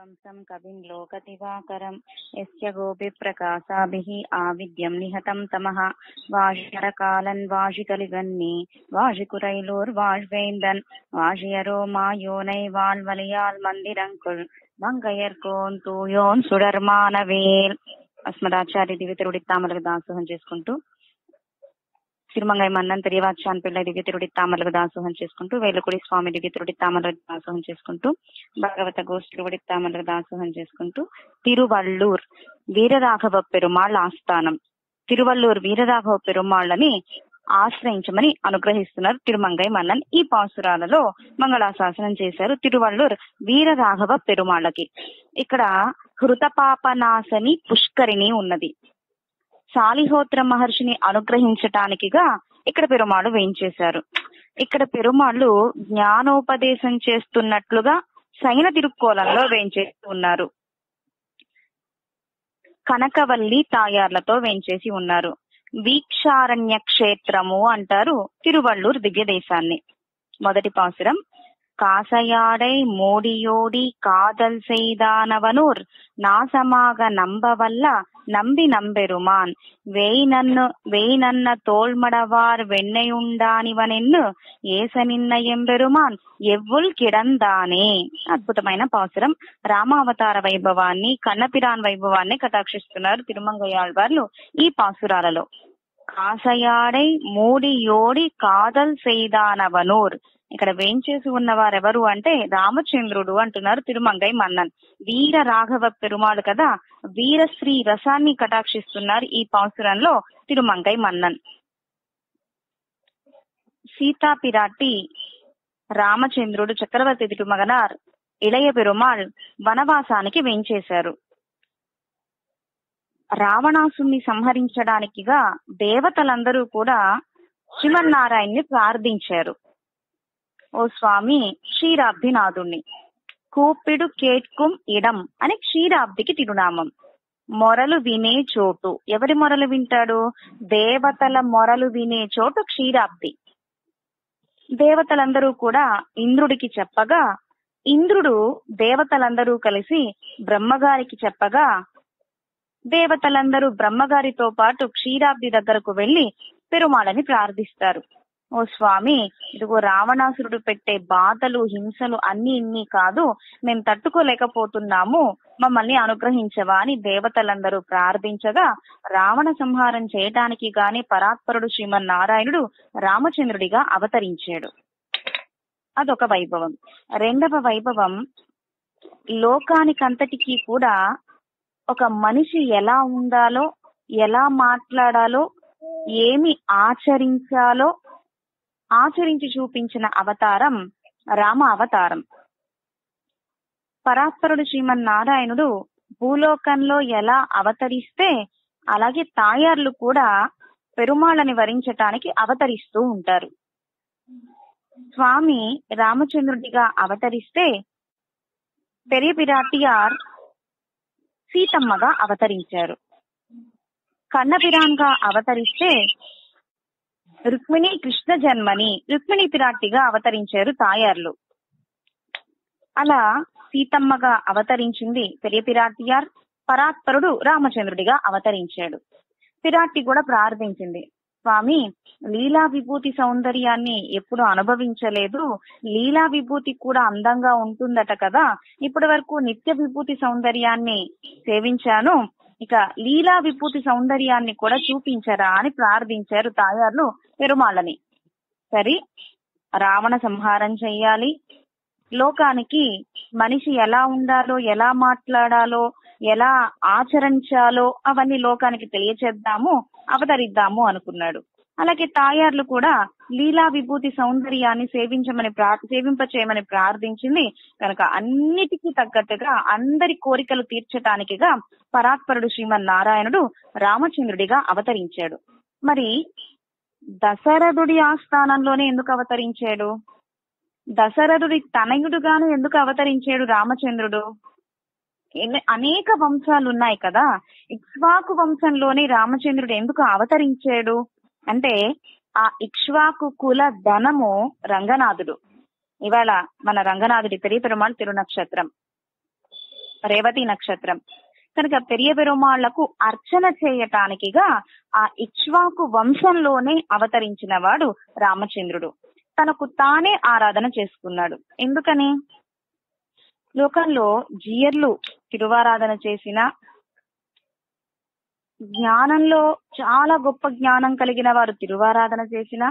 కంసం కవిం లోకదివాకరం యస్య గోపిప్రకాశాభిः ఆవిద్యం నిహతం తమः వాషిరకాలన్ వాషికలిగన్ని வாழிகுரைலூர்வாழ்வேந்தன் வாழியரோ மாயோனை வாழ்வலியால் மந்திரங்குள் మంగయర్కోన్ తూయోన్ సుడర్మానవేల్ అస్మదాచార్య దివ్య తిరుడి తామలకు దాసోహం చేసుకుంటూ సిరిమంగయ్య మన్నన్ తిరియవాచాన్ పిల్ల దివ్య తిరుడి తామలకు దాసోహం చేసుకుంటూ వేలుకుడి స్వామి దివ్య తిరుడి తామలకు దాసోహం చేసుకుంటూ భగవత గోష్ఠుడి తామలకు దాసోహం చేసుకుంటూ తిరువల్లూర్ వీరరాఘవ పెరుమాళ్ ఆస్థానం తిరువల్లూర్ వీరరాఘవ పెరుమాళ్ళని ఆశ్రయించమని అనుగ్రహిస్తున్నారు తిరుమంగయ్య మన్నన్ ఈ పాసురాలలో మంగళాశాసనం చేశారు తిరువల్లూర్ వీరరాఘవ పెరుమాళ్ళకి ఇక్కడ హృతపాపనాశని పుష్కరిణి ఉన్నది సాలిహోత్ర మహర్షిని అనుగ్రహించటానికిగా ఇక్కడ పెరుమాళ్ళు వేయించేశారు ఇక్కడ పెరుమాళ్ళు జ్ఞానోపదేశం చేస్తున్నట్లుగా సైన తిరుక్కోలంలో వేయించేసి ఉన్నారు కనకవల్లి తాయార్లతో వేయించేసి ఉన్నారు వీక్షారణ్య క్షేత్రము అంటారు తిరువళ్ళూరు దివ్య దేశాన్ని మొదటి పాసురం కాసయాడై మోడియోడి కాదల్ செய்தானவனூர் நாசமாக நம்பவல்ல நம்பி நம்பெருமான் வேய் நன்னு வேய் நன்ன தோள்மடவார் వెన్నయుండానివనెన్ను ఏస నిన్న ఎంబెరుమాన్ ఎవ్వుల్ కిడందానే అద్భుతమైన పాసురం రామావతార వైభవాన్ని కన్నపిరాన్ వైభవాన్ని కటాక్షిస్తున్నారు తిరుమంగయాళ్వార్లు ఈ పాసురాలలో కాసయాడై మూడి యోడి కాదల్ செய்தானவனూర్ ఇక్కడ వేంచేసి ఉన్న వారెవరు అంటే రామచంద్రుడు అంటున్నారు తిరుమంగై మన్నన్ వీర రాఘవ పెరుమాళ్ కదా వీరశ్రీ రసాన్ని కటాక్షిస్తున్నారు ఈ పాసురంలో తిరుమంగై మన్నన్ సీతా పిరాటి రామచంద్రుడు చక్రవర్తి తిరుమగనార్ ఇళయ పెరుమాళ్ వనవాసానికి వేంచేశారు రావణాసుని సంహరించడానికిగా దేవతలందరూ కూడా శ్రీమన్నారాయణ్ణి ప్రార్థించారు ఓ స్వామి క్షీరాబ్దినాథుణ్ణి కూపిడు కేట్కుం ఇడం అని క్షీరాబ్దికి తిరునామం మొరలు వినే చోటు ఎవరి మొరలు వింటాడు దేవతల మొరలు వినే చోటు క్షీరాబ్ది దేవతలందరూ కూడా ఇంద్రుడికి చెప్పగా ఇంద్రుడు దేవతలందరూ కలిసి బ్రహ్మగారికి చెప్పగా దేవతలందరూ బ్రహ్మగారితో పాటు క్షీరాబ్ది దగ్గరకు వెళ్లి పెరుమాళని ప్రార్థిస్తారు ఓ స్వామి ఇదిగో రావణాసురుడు పెట్టే బాధలు హింసలు అన్ని ఇన్ని కాదు మేము తట్టుకోలేకపోతున్నాము మమ్మల్ని అనుగ్రహించవా అని దేవతలందరూ ప్రార్థించగా రావణ సంహారం చేయటానికి గాని పరాత్పరుడు శ్రీమన్నారాయణుడు రామచంద్రుడిగా అవతరించాడు అదొక వైభవం రెండవ వైభవం లోకానికంతటికీ కూడా ఒక మనిషి ఎలా ఉండాలో ఎలా మాట్లాడాలో ఏమి ఆచరించాలో ఆచరించి చూపించిన అవతారం రామ అవతారం పరాత్పరుడు శ్రీమన్నారాయణుడు భూలోకంలో ఎలా అవతరిస్తే అలాగే తాయార్లు కూడా పెరుమాళ్ళని వరించటానికి అవతరిస్తూ ఉంటారు స్వామి రామచంద్రుడిగా అవతరిస్తే పెరియ పిరాటియార్ సీతమ్మగా అవతరించారు కన్నపిరాన్గా అవతరిస్తే రుక్మిణి కృష్ణ జన్మని రుక్మిణి పిరాటిగా అవతరించారు తాయార్లు అలా సీతమ్మగా అవతరించింది పెరియ పిరాటియార్ పరాత్పరుడు రామచంద్రుడిగా అవతరించాడు పిరాటి కూడా ప్రార్థించింది స్వామి లీలా విభూతి సౌందర్యాన్ని ఎప్పుడు అనుభవించలేదు లీలా విభూతి కూడా అందంగా ఉంటుందట కదా ఇప్పటి వరకు నిత్య విభూతి సౌందర్యాన్ని సేవించాను ఇక లీలా విభూతి సౌందర్యాన్ని కూడా చూపించరా అని ప్రార్థించారు తాయార్లు పెరుమాళ్ళని సరే రావణ సంహారం చెయ్యాలి లోకానికి మనిషి ఎలా ఉండాలో ఎలా మాట్లాడాలో ఎలా ఆచరించాలో అవన్నీ లోకానికి తెలియచేద్దాము అవతరిద్దాము అనుకున్నాడు అలాగే తాయార్లు కూడా లీలా విభూతి సౌందర్యాన్ని సేవించమని సేవింప చేయమని ప్రార్థించింది కనుక అన్నిటికీ తగ్గట్టుగా అందరి కోరికలు తీర్చటానికిగా పరాత్పరుడు శ్రీమన్నారాయణుడు రామచంద్రుడిగా అవతరించాడు మరి దశరథుడి ఆస్థానంలోనే ఎందుకు అవతరించాడు దశరథుడి తనయుడుగాను ఎందుకు అవతరించాడు రామచంద్రుడు అనేక వంశాలు ఉన్నాయి కదా ఇక్ష్వాకు వంశంలోనే రామచంద్రుడు ఎందుకు అవతరించాడు అంటే ఆ ఇక్ష్వాకు కుల ధనము రంగనాథుడు ఇవాళ మన రంగనాథుడి పెరియ పెరుమాళ్ తిరునక్షత్రం రేవతి నక్షత్రం కనుక పెరియ పెరుమాళ్లకు అర్చన చేయటానికిగా ఆ ఇక్ష్వాకు వంశంలోనే అవతరించిన వాడు రామచంద్రుడు తనకు తానే ఆరాధన చేసుకున్నాడు ఎందుకని లోకంలో జీయర్లు తిరువారాధన చేసిన జ్ఞానంలో చాలా గొప్ప జ్ఞానం కలిగిన వారు తిరువారాధన చేసిన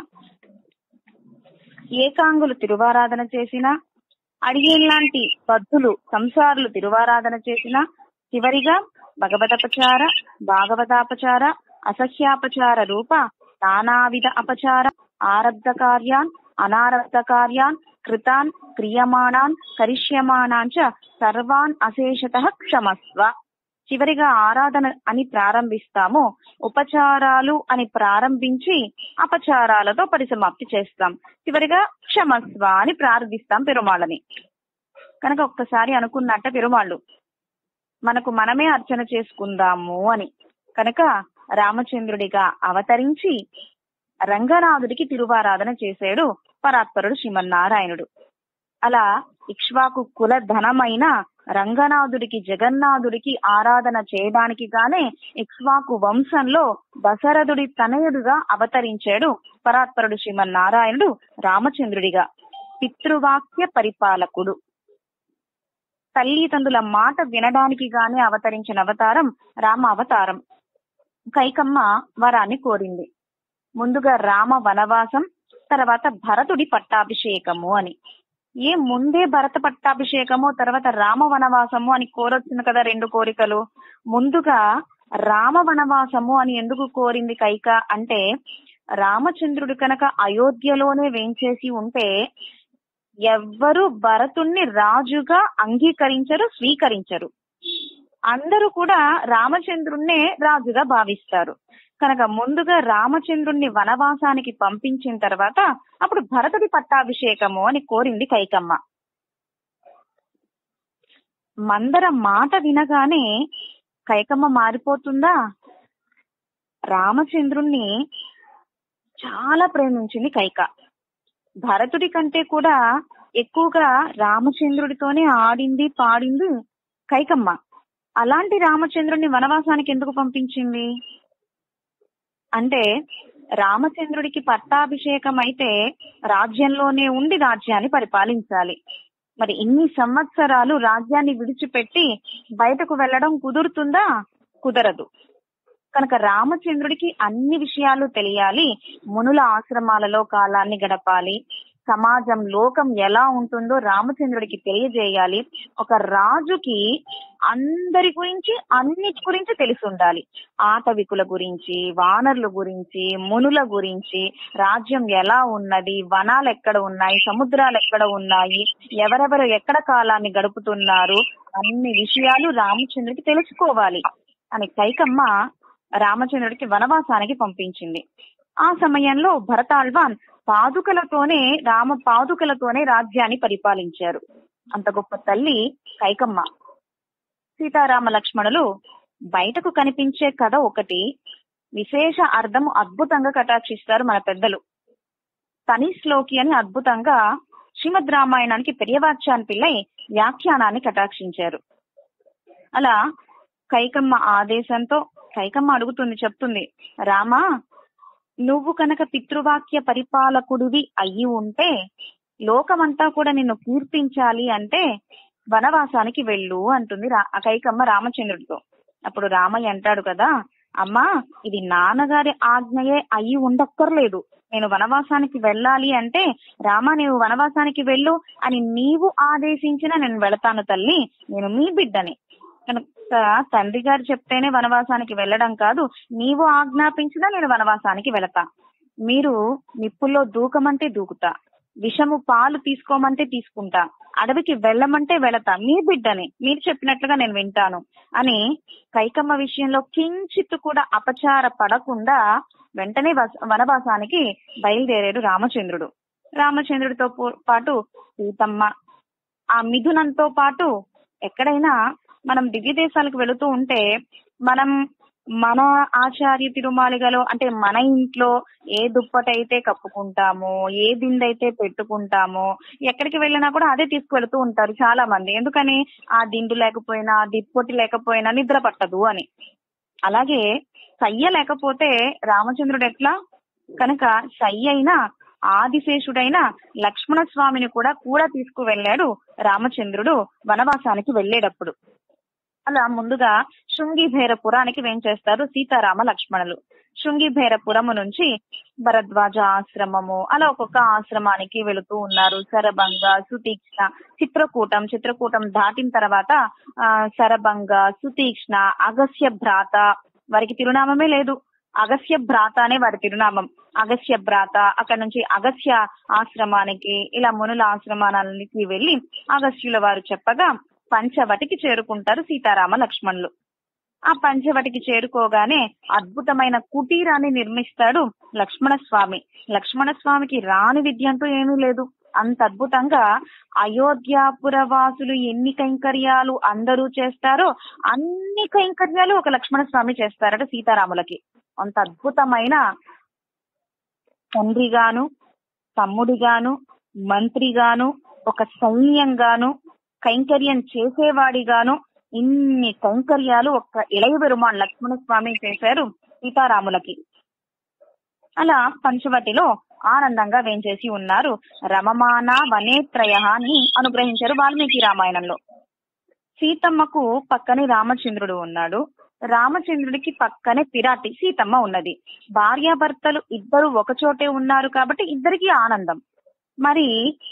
ఏకాంగులు తిరువారాధన చేసిన అడిగేలాంటి బద్ధులు సంసారులు తిరువారాధన చేసిన చివరిగా భగవదపచార భాగవతాపచార అసహ్యాపచార రూప నానావిధ అపచార ఆరబ్ధ కార్యాన్ అనారబ్ధ కార్యాన్ కృతాన్ క్రియమాణాన్ కరిష్యమాణాన్ చ సర్వాన్ అశేషత క్షమస్వ చివరిగా ఆరాధన అని ప్రారంభిస్తాము ఉపచారాలు అని ప్రారంభించి అపచారాలతో పరిసమాప్తి చేస్తాం చివరిగా క్షమస్వ అని ప్రార్థిస్తాం పెరుమాళ్ళని కనుక ఒక్కసారి అనుకున్నట్ట పెరుమాళ్ళు మనకు మనమే అర్చన చేసుకుందాము అని కనుక రామచంద్రుడిగా అవతరించి రంగనాథుడికి తిరువారాధన చేశాడు పరాత్పరుడు శ్రీమన్నారాయణుడు అలా ఇక్ష్వాకు కుల ధనమైన రంగనాథుడికి జగన్నాథుడికి ఆరాధన చేయడానికి గానే ఇక్ష్వాకు వంశంలో దశరథుడి తనయుడుగా అవతరించాడు పరాత్పరుడు శ్రీమన్నారాయణుడు రామచంద్రుడిగా పితృవాక్య పరిపాలకుడు తల్లిదండ్రుల మాట వినడానికి గానే అవతరించిన అవతారం రామ అవతారం కైకమ్మ వరాన్ని కోరింది ముందుగా రామ వనవాసం తర్వాత భరతుడి పట్టాభిషేకము అని ఏ ముందే భరత పట్టాభిషేకము తర్వాత రామ వనవాసము అని కోరొచ్చును కదా రెండు కోరికలు ముందుగా రామ వనవాసము అని ఎందుకు కోరింది కైక అంటే రామచంద్రుడు కనుక అయోధ్యలోనే వేంచేసి ఉంటే ఎవ్వరు భరతుణ్ణి రాజుగా అంగీకరించరు స్వీకరించరు అందరూ కూడా రామచంద్రుణ్ణే రాజుగా భావిస్తారు కనుక ముందుగా రామచంద్రుణ్ణి వనవాసానికి పంపించిన తర్వాత అప్పుడు భరతుడి పట్టాభిషేకము అని కోరింది కైకమ్మ మందర మాట వినగానే కైకమ్మ మారిపోతుందా రామచంద్రుణ్ణి చాలా ప్రేమించింది కైక భరతుడి కంటే కూడా ఎక్కువగా రామచంద్రుడితోనే ఆడింది పాడింది కైకమ్మ అలాంటి రామచంద్రుడిని వనవాసానికి ఎందుకు పంపించింది అంటే రామచంద్రుడికి పట్టాభిషేకం అయితే రాజ్యంలోనే ఉండి రాజ్యాన్ని పరిపాలించాలి మరి ఇన్ని సంవత్సరాలు రాజ్యాన్ని విడిచిపెట్టి బయటకు వెళ్ళడం కుదురుతుందా కుదరదు కనుక రామచంద్రుడికి అన్ని విషయాలు తెలియాలి మునుల ఆశ్రమాలలో కాలాన్ని గడపాలి సమాజం లోకం ఎలా ఉంటుందో రామచంద్రుడికి తెలియజేయాలి ఒక రాజుకి అందరి గురించి అన్నిటి గురించి తెలిసి ఉండాలి ఆటవికుల గురించి వానరుల గురించి మునుల గురించి రాజ్యం ఎలా ఉన్నది వనాలు ఎక్కడ ఉన్నాయి సముద్రాలు ఎక్కడ ఉన్నాయి ఎవరెవరు ఎక్కడ కాలాన్ని గడుపుతున్నారు అన్ని విషయాలు రామచంద్రుడికి తెలుసుకోవాలి అని కైకమ్మ రామచంద్రుడికి వనవాసానికి పంపించింది ఆ సమయంలో భరతాళ్వాన్ పాదుకలతోనే రామ పాదుకలతోనే రాజ్యాన్ని పరిపాలించారు అంత గొప్ప తల్లి కైకమ్మ సీతారామ లక్ష్మణులు బయటకు కనిపించే కథ ఒకటి విశేష అర్థం అద్భుతంగా కటాక్షిస్తారు మన పెద్దలు తనిశ్లోకి అని అద్భుతంగా శ్రీమద్ రామాయణానికి పెరియవాచ్యాన్ పిల్లై వ్యాఖ్యానాన్ని కటాక్షించారు అలా కైకమ్మ ఆదేశంతో కైకమ్మ అడుగుతుంది చెప్తుంది రామా నువ్వు కనుక పితృవాక్య పరిపాలకుడివి అయ్యి ఉంటే లోకమంతా కూడా నిన్ను కీర్తించాలి అంటే వనవాసానికి వెళ్ళు అంటుంది రా కైకమ్మ రామచంద్రుడితో అప్పుడు రామయ్య అంటాడు కదా అమ్మా ఇది నాన్నగారి ఆజ్ఞయే అయ్యి ఉండక్కర్లేదు నేను వనవాసానికి వెళ్ళాలి అంటే రామ నీవు వనవాసానికి వెళ్ళు అని నీవు ఆదేశించిన నేను వెళతాను తల్లి నేను మీ బిడ్డని కనుక తండ్రి గారు చెప్తేనే వనవాసానికి వెళ్ళడం కాదు నీవు ఆజ్ఞాపించినా నేను వనవాసానికి వెళతా మీరు నిప్పుల్లో దూకమంటే దూకుతా విషము పాలు తీసుకోమంటే తీసుకుంటా అడవికి వెళ్ళమంటే వెళతా మీ బిడ్డని మీరు చెప్పినట్లుగా నేను వింటాను అని కైకమ్మ విషయంలో కించిత్ కూడా అపచార పడకుండా వెంటనే వనవాసానికి బయలుదేరాడు రామచంద్రుడు రామచంద్రుడితో పాటు సీతమ్మ ఆ మిథునంతో పాటు ఎక్కడైనా మనం దివ్య దేశాలకు వెళుతూ ఉంటే మనం మన ఆచార్య తిరుమాలిగలో అంటే మన ఇంట్లో ఏ దుప్పటైతే కప్పుకుంటామో ఏ దిండైతే పెట్టుకుంటామో ఎక్కడికి వెళ్ళినా కూడా అదే తీసుకువెళ్తూ ఉంటారు చాలా మంది ఎందుకని ఆ దిండు లేకపోయినా ఆ దిప్పొట్టి లేకపోయినా నిద్ర పట్టదు అని అలాగే సయ్య లేకపోతే రామచంద్రుడు ఎట్లా కనుక సయ్య అయినా ఆదిశేషుడైన లక్ష్మణ స్వామిని కూడా కూడా తీసుకువెళ్ళాడు రామచంద్రుడు వనవాసానికి వెళ్ళేటప్పుడు అలా ముందుగా శృంగిభేరపురానికి వేంచేస్తారు సీతారామ లక్ష్మణులు శృంగిభేరపురము నుంచి భరద్వాజ ఆశ్రమము అలా ఒక్కొక్క ఆశ్రమానికి వెళుతూ ఉన్నారు శరభంగ సుతీక్ష్ణ చిత్రకూటం చిత్రకూటం దాటిన తర్వాత ఆ శరభంగ సుతీక్ష్ణ అగస్య భ్రాత వారికి తిరునామమే లేదు అగస్య భ్రాత అనే వారి తిరునామం అగస్య భ్రాత అక్కడ నుంచి అగస్య ఆశ్రమానికి ఇలా మునుల ఆశ్రమానికి వెళ్లి అగస్యుల వారు చెప్పగా పంచవటికి చేరుకుంటారు సీతారామ లక్ష్మణులు ఆ పంచవటికి చేరుకోగానే అద్భుతమైన కుటీరాన్ని నిర్మిస్తాడు లక్ష్మణ స్వామి లక్ష్మణ స్వామికి రాని విద్య అంటూ ఏమీ లేదు అంత అద్భుతంగా అయోధ్యాపుర వాసులు ఎన్ని కైంకర్యాలు అందరూ చేస్తారో అన్ని కైంకర్యాలు ఒక లక్ష్మణ స్వామి చేస్తారట సీతారాములకి అంత అద్భుతమైన తండ్రిగాను తమ్ముడిగాను మంత్రిగాను ఒక సైన్యంగాను కైంకర్యం చేసేవాడిగాను ఇన్ని కైంకర్యాలు ఒక్క ఇళయ పెరుమాన్ లక్ష్మణ స్వామి చేశారు సీతారాములకి అలా పంచవటిలో ఆనందంగా వేంచేసి ఉన్నారు రమమాన వనేత్రయ అని అనుగ్రహించారు వాల్మీకి రామాయణంలో సీతమ్మకు పక్కనే రామచంద్రుడు ఉన్నాడు రామచంద్రుడికి పక్కనే పిరాటి సీతమ్మ ఉన్నది భార్యాభర్తలు ఇద్దరు ఒకచోటే ఉన్నారు కాబట్టి ఇద్దరికి ఆనందం మరి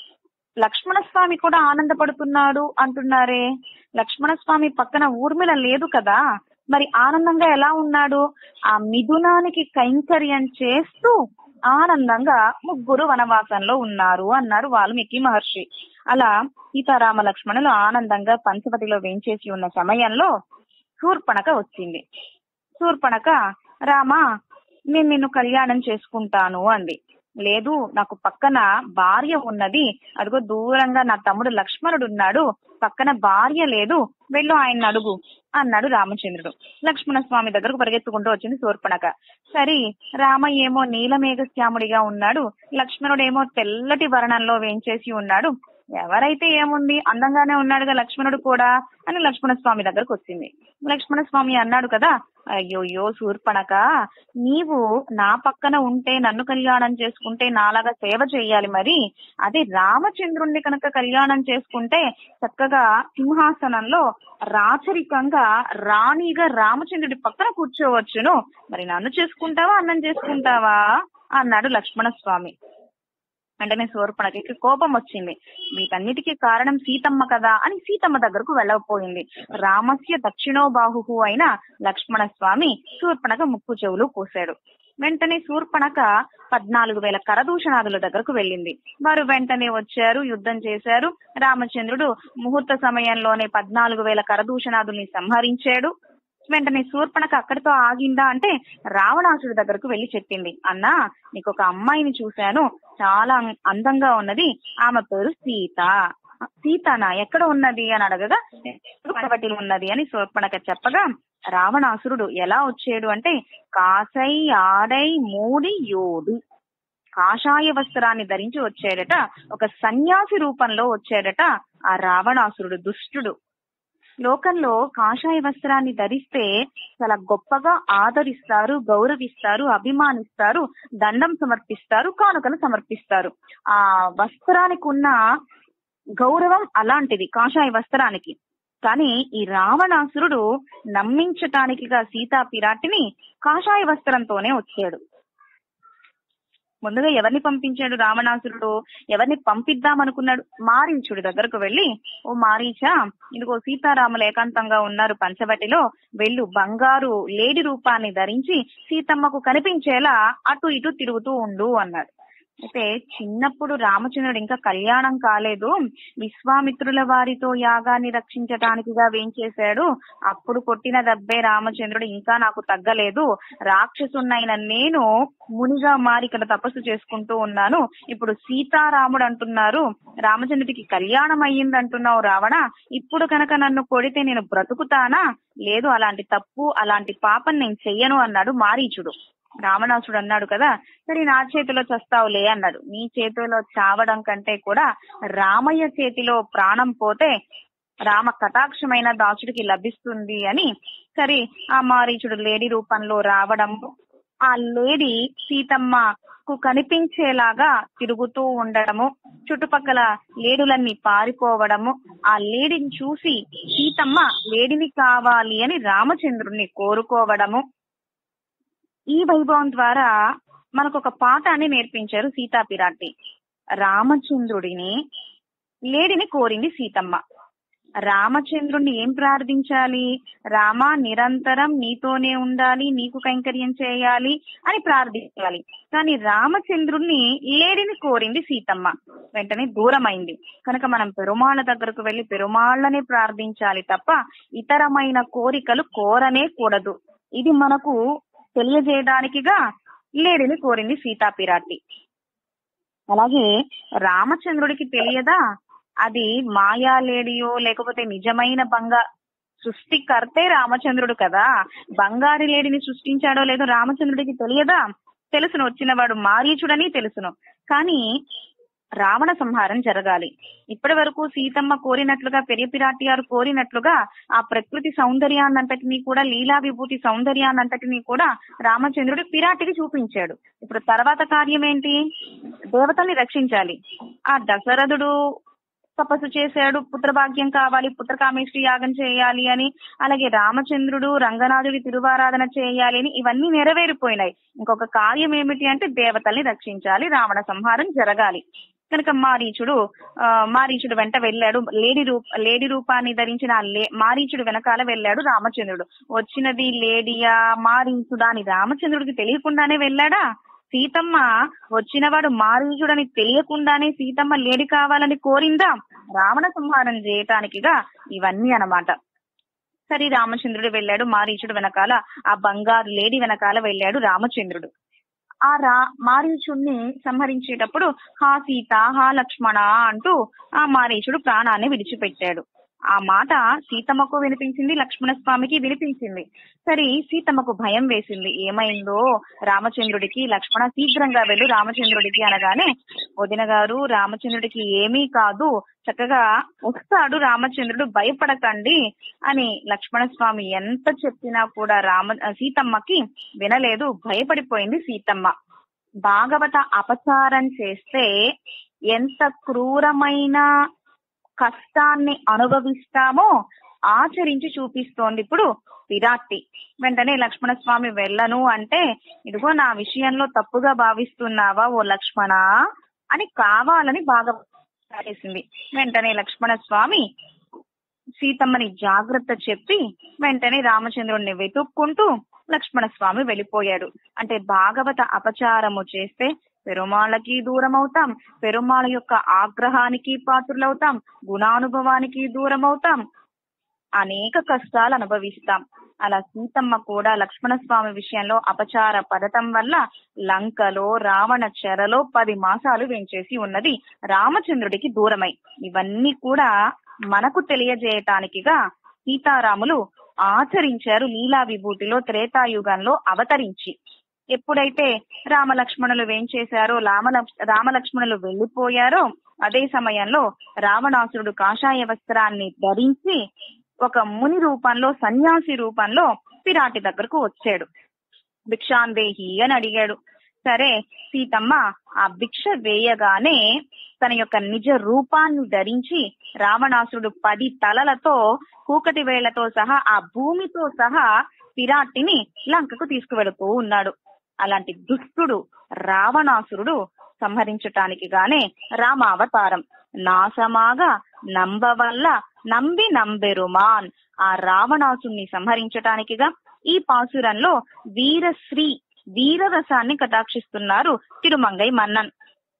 లక్ష్మణ స్వామి కూడా ఆనందపడుతున్నాడు అంటున్నారే లక్ష్మణ స్వామి పక్కన ఊర్మిళ లేదు కదా మరి ఆనందంగా ఎలా ఉన్నాడు ఆ మిథునానికి కైంకర్యం చేస్తూ ఆనందంగా ముగ్గురు వనవాసంలో ఉన్నారు అన్నారు వాల్మీకి మహర్షి అలా సీతారామ లక్ష్మణులు ఆనందంగా పంచవటిలో వేంచేసి ఉన్న సమయంలో శూర్పణక వచ్చింది శూర్పణక రామా నేను నిన్ను కళ్యాణం చేసుకుంటాను అంది లేదు నాకు పక్కన భార్య ఉన్నది అదిగో దూరంగా నా తమ్ముడు లక్ష్మణుడు ఉన్నాడు పక్కన భార్య లేదు వెళ్ళు ఆయన అడుగు అన్నాడు రామచంద్రుడు లక్ష్మణ స్వామి దగ్గరకు పరిగెత్తుకుంటూ వచ్చింది శూర్పణక సరే రామ ఏమో నీలమేఘ శ్యాముడిగా ఉన్నాడు లక్ష్మణుడేమో తెల్లటి వర్ణంలో వేంచేసి ఉన్నాడు ఎవరైతే ఏముంది అందంగానే ఉన్నాడుగా లక్ష్మణుడు కూడా అని లక్ష్మణ స్వామి దగ్గరకు వచ్చింది లక్ష్మణ స్వామి అన్నాడు కదా అయ్యోయ్యో శూర్పణక నీవు నా పక్కన ఉంటే నన్ను కళ్యాణం చేసుకుంటే నాలాగా సేవ చేయాలి మరి అదే రామచంద్రుణ్ణి కనుక కళ్యాణం చేసుకుంటే చక్కగా సింహాసనంలో రాచరికంగా రాణిగా రామచంద్రుడి పక్కన కూర్చోవచ్చును మరి నన్ను చేసుకుంటావా అన్నం చేసుకుంటావా అన్నాడు లక్ష్మణ స్వామి వెంటనే శూర్పణకి కోపం వచ్చింది వీటన్నిటికీ కారణం సీతమ్మ కదా అని సీతమ్మ దగ్గరకు వెళ్ళకపోయింది రామస్య దక్షిణో బాహు అయిన లక్ష్మణ స్వామి శూర్పణక ముక్కు చెవులు కోసాడు వెంటనే శూర్పణక పద్నాలుగు వేల కరదూషణాదుల దగ్గరకు వెళ్ళింది వారు వెంటనే వచ్చారు యుద్ధం చేశారు రామచంద్రుడు ముహూర్త సమయంలోనే పద్నాలుగు వేల కరదూషణాదుల్ని సంహరించాడు వెంటనే శూర్పణక అక్కడితో ఆగిందా అంటే రావణాసుడి దగ్గరకు వెళ్లి చెప్పింది అన్నా నీకు ఒక అమ్మాయిని చూశాను చాలా అందంగా ఉన్నది ఆమె పేరు సీత సీతనా ఎక్కడ ఉన్నది అని అడగగా పర్వటిలో ఉన్నది అని శూర్పణక చెప్పగా రావణాసురుడు ఎలా వచ్చాడు అంటే కాసై ఆడై మూడి యోడు కాషాయ వస్త్రాన్ని ధరించి వచ్చాడట ఒక సన్యాసి రూపంలో వచ్చాడట ఆ రావణాసురుడు దుష్టుడు లోకంలో కాషాయ వస్త్రాన్ని ధరిస్తే చాలా గొప్పగా ఆదరిస్తారు గౌరవిస్తారు అభిమానిస్తారు దండం సమర్పిస్తారు కానుకలు సమర్పిస్తారు ఆ వస్త్రానికి ఉన్న గౌరవం అలాంటిది కాషాయ వస్త్రానికి కానీ ఈ రావణాసురుడు నమ్మించటానికిగా సీతా పిరాటిని కాషాయ వస్త్రంతోనే వచ్చాడు ముందుగా ఎవరిని పంపించాడు రావణాసురుడు ఎవరిని పంపిద్దాం అనుకున్నాడు మారీచుడి దగ్గరకు వెళ్లి ఓ మారీచా ఇదిగో సీతారాములు ఏకాంతంగా ఉన్నారు పంచవటిలో వెళ్ళు బంగారు లేడి రూపాన్ని ధరించి సీతమ్మకు కనిపించేలా అటు ఇటు తిరుగుతూ ఉండు అన్నాడు అయితే చిన్నప్పుడు రామచంద్రుడు ఇంకా కళ్యాణం కాలేదు విశ్వామిత్రుల వారితో యాగాన్ని రక్షించటానికిగా వేంచేశాడు అప్పుడు కొట్టిన దబ్బే రామచంద్రుడు ఇంకా నాకు తగ్గలేదు రాక్షసున్నైన నేను మునిగా మారి ఇక్కడ తపస్సు చేసుకుంటూ ఉన్నాను ఇప్పుడు సీతారాముడు అంటున్నారు రామచంద్రుడికి కళ్యాణం అయ్యింది అంటున్నావు రావణ ఇప్పుడు కనుక నన్ను కొడితే నేను బ్రతుకుతానా లేదు అలాంటి తప్పు అలాంటి పాపం నేను చెయ్యను అన్నాడు మారీచుడు రావణాసుడు అన్నాడు కదా సరే నా చేతిలో చస్తావులే అన్నాడు నీ చేతిలో చావడం కంటే కూడా రామయ్య చేతిలో ప్రాణం పోతే రామ కటాక్షమైన దాసుడికి లభిస్తుంది అని సరే ఆ మారీచుడు లేడీ రూపంలో రావడం ఆ లేడీ సీతమ్మకు కనిపించేలాగా తిరుగుతూ ఉండడము చుట్టుపక్కల లేడులన్నీ పారిపోవడము ఆ లేడీని చూసి సీతమ్మ లేడిని కావాలి అని రామచంద్రుణ్ణి కోరుకోవడము ఈ వైభవం ద్వారా మనకు ఒక పాఠాన్ని నేర్పించారు సీతా పిరాటి రామచంద్రుడిని లేడిని కోరింది సీతమ్మ రామచంద్రుణ్ణి ఏం ప్రార్థించాలి రామ నిరంతరం నీతోనే ఉండాలి నీకు కైంకర్యం చేయాలి అని ప్రార్థించాలి కానీ రామచంద్రుణ్ణి లేడిని కోరింది సీతమ్మ వెంటనే దూరమైంది కనుక మనం పెరుమాళ్ళ దగ్గరకు వెళ్లి పెరుమాళ్ళనే ప్రార్థించాలి తప్ప ఇతరమైన కోరికలు కోరనే కూడదు ఇది మనకు తెలియజేయడానికిగా లేడిని కోరింది సీతా పిరాటి అలాగే రామచంద్రుడికి తెలియదా అది మాయా లేడియో లేకపోతే నిజమైన బంగా సృష్టికర్తే రామచంద్రుడు కదా బంగారు లేడిని సృష్టించాడో లేదో రామచంద్రుడికి తెలియదా తెలుసును వచ్చినవాడు మారీచుడని తెలుసును కానీ రావణ సంహారం జరగాలి ఇప్పటి వరకు సీతమ్మ కోరినట్లుగా పెరియ పిరాటియారు కోరినట్లుగా ఆ ప్రకృతి సౌందర్యాన్నంతటినీ కూడా లీలా విభూతి సౌందర్యాన్నంతటినీ కూడా రామచంద్రుడు పిరాటికి చూపించాడు ఇప్పుడు తర్వాత కార్యం ఏంటి దేవతల్ని రక్షించాలి ఆ దశరథుడు తపస్సు చేశాడు పుత్రభాగ్యం కావాలి పుత్రకామేష్టి యాగం చేయాలి అని అలాగే రామచంద్రుడు రంగనాథుడి తిరువారాధన చేయాలి అని ఇవన్నీ నెరవేరిపోయినాయి ఇంకొక కార్యం ఏమిటి అంటే దేవతల్ని రక్షించాలి రావణ సంహారం జరగాలి కనుక మారీచుడు ఆ, మారీచుడు వెంట వెళ్ళాడు లేడీ రూప లేడీ రూపాన్ని ధరించిన ఆ లే- మారీచుడు వెనకాల వెళ్ళాడు రామచంద్రుడు వచ్చినది లేడియా మారీచుడా అని రామచంద్రుడికి తెలియకుండానే వెళ్ళాడా సీతమ్మ వచ్చినవాడు మారీచుడని తెలియకుండానే సీతమ్మ లేడి కావాలని కోరిందా రావణ సంహారం చేయటానికిగా ఇవన్నీ అన్నమాట సరే రామచంద్రుడు వెళ్ళాడు మారీచుడు వెనకాల ఆ బంగారు లేడి వెనకాల వెళ్ళాడు రామచంద్రుడు ఆ రా మారీచుడిని సంహరించేటప్పుడు హా సీత హా లక్ష్మణ అంటూ ఆ మారీచుడు ప్రాణాన్ని విడిచిపెట్టాడు ఆ మాట సీతమ్మకు వినిపించింది లక్ష్మణ స్వామికి వినిపించింది సరే సీతమ్మకు భయం వేసింది ఏమైందో రామచంద్రుడికి లక్ష్మణ శీఘ్రంగా వెళ్ళు రామచంద్రుడికి అనగానే వదిన గారు రామచంద్రుడికి ఏమీ కాదు చక్కగా వస్తాడు రామచంద్రుడు భయపడకండి అని లక్ష్మణ స్వామి ఎంత చెప్పినా కూడా రామ సీతమ్మకి వినలేదు భయపడిపోయింది సీతమ్మ భాగవత అపచారం చేస్తే ఎంత క్రూరమైన కష్టాన్ని అనుభవిస్తామో ఆచరించి చూపిస్తోంది ఇప్పుడు విరాట్టి వెంటనే లక్ష్మణ స్వామి వెళ్ళను అంటే ఇదిగో నా విషయంలో తప్పుగా భావిస్తున్నావా ఓ లక్ష్మణ అని కావాలని బాగా చేసింది వెంటనే లక్ష్మణ స్వామి సీతమ్మని జాగ్రత్త చెప్పి వెంటనే రామచంద్రుణ్ణి వెతుక్కుంటూ లక్ష్మణ స్వామి వెళ్ళిపోయాడు అంటే భాగవత అపచారము చేస్తే పెరుమాళ్ళకి దూరం అవుతాం పెరుమాళ యొక్క ఆగ్రహానికి పాత్రులవుతాం గుణానుభవానికి దూరం అవుతాం అనేక కష్టాలు అనుభవిస్తాం అలా సీతమ్మ కూడా లక్ష్మణ స్వామి విషయంలో అపచార పడటం వల్ల లంకలో రావణ చెరలో పది మాసాలు వెంచేసి ఉన్నది రామచంద్రుడికి దూరమై ఇవన్నీ కూడా మనకు తెలియజేయటానికిగా సీతారాములు ఆచరించారు లీలా విభూతిలో త్రేతాయుగంలో అవతరించి ఎప్పుడైతే రామలక్ష్మణులు వేంచేశారో రామ రామలక్ష్మణులు వెళ్లిపోయారో అదే సమయంలో రావణాసురుడు కాషాయ వస్త్రాన్ని ధరించి ఒక ముని రూపంలో సన్యాసి రూపంలో పిరాటి దగ్గరకు వచ్చాడు భిక్షాందేహి అని అడిగాడు సరే సీతమ్మ ఆ భిక్ష వేయగానే తన యొక్క నిజ రూపాన్ని ధరించి రావణాసురుడు పది తలలతో కూకటి వేళ్లతో సహా ఆ భూమితో సహా పిరాటిని లంకకు తీసుకువెళుతూ ఉన్నాడు అలాంటి దుష్టుడు రావణాసురుడు సంహరించటానికి గానే రామావతారం నాసమాగా నంబవల్ల నంబి నంబెరుమాన్ ఆ రావణాసుని సంహరించటానికిగా ఈ పాసురంలో వీరశ్రీ వీరరసాన్ని కటాక్షిస్తున్నారు తిరుమంగై మన్నన్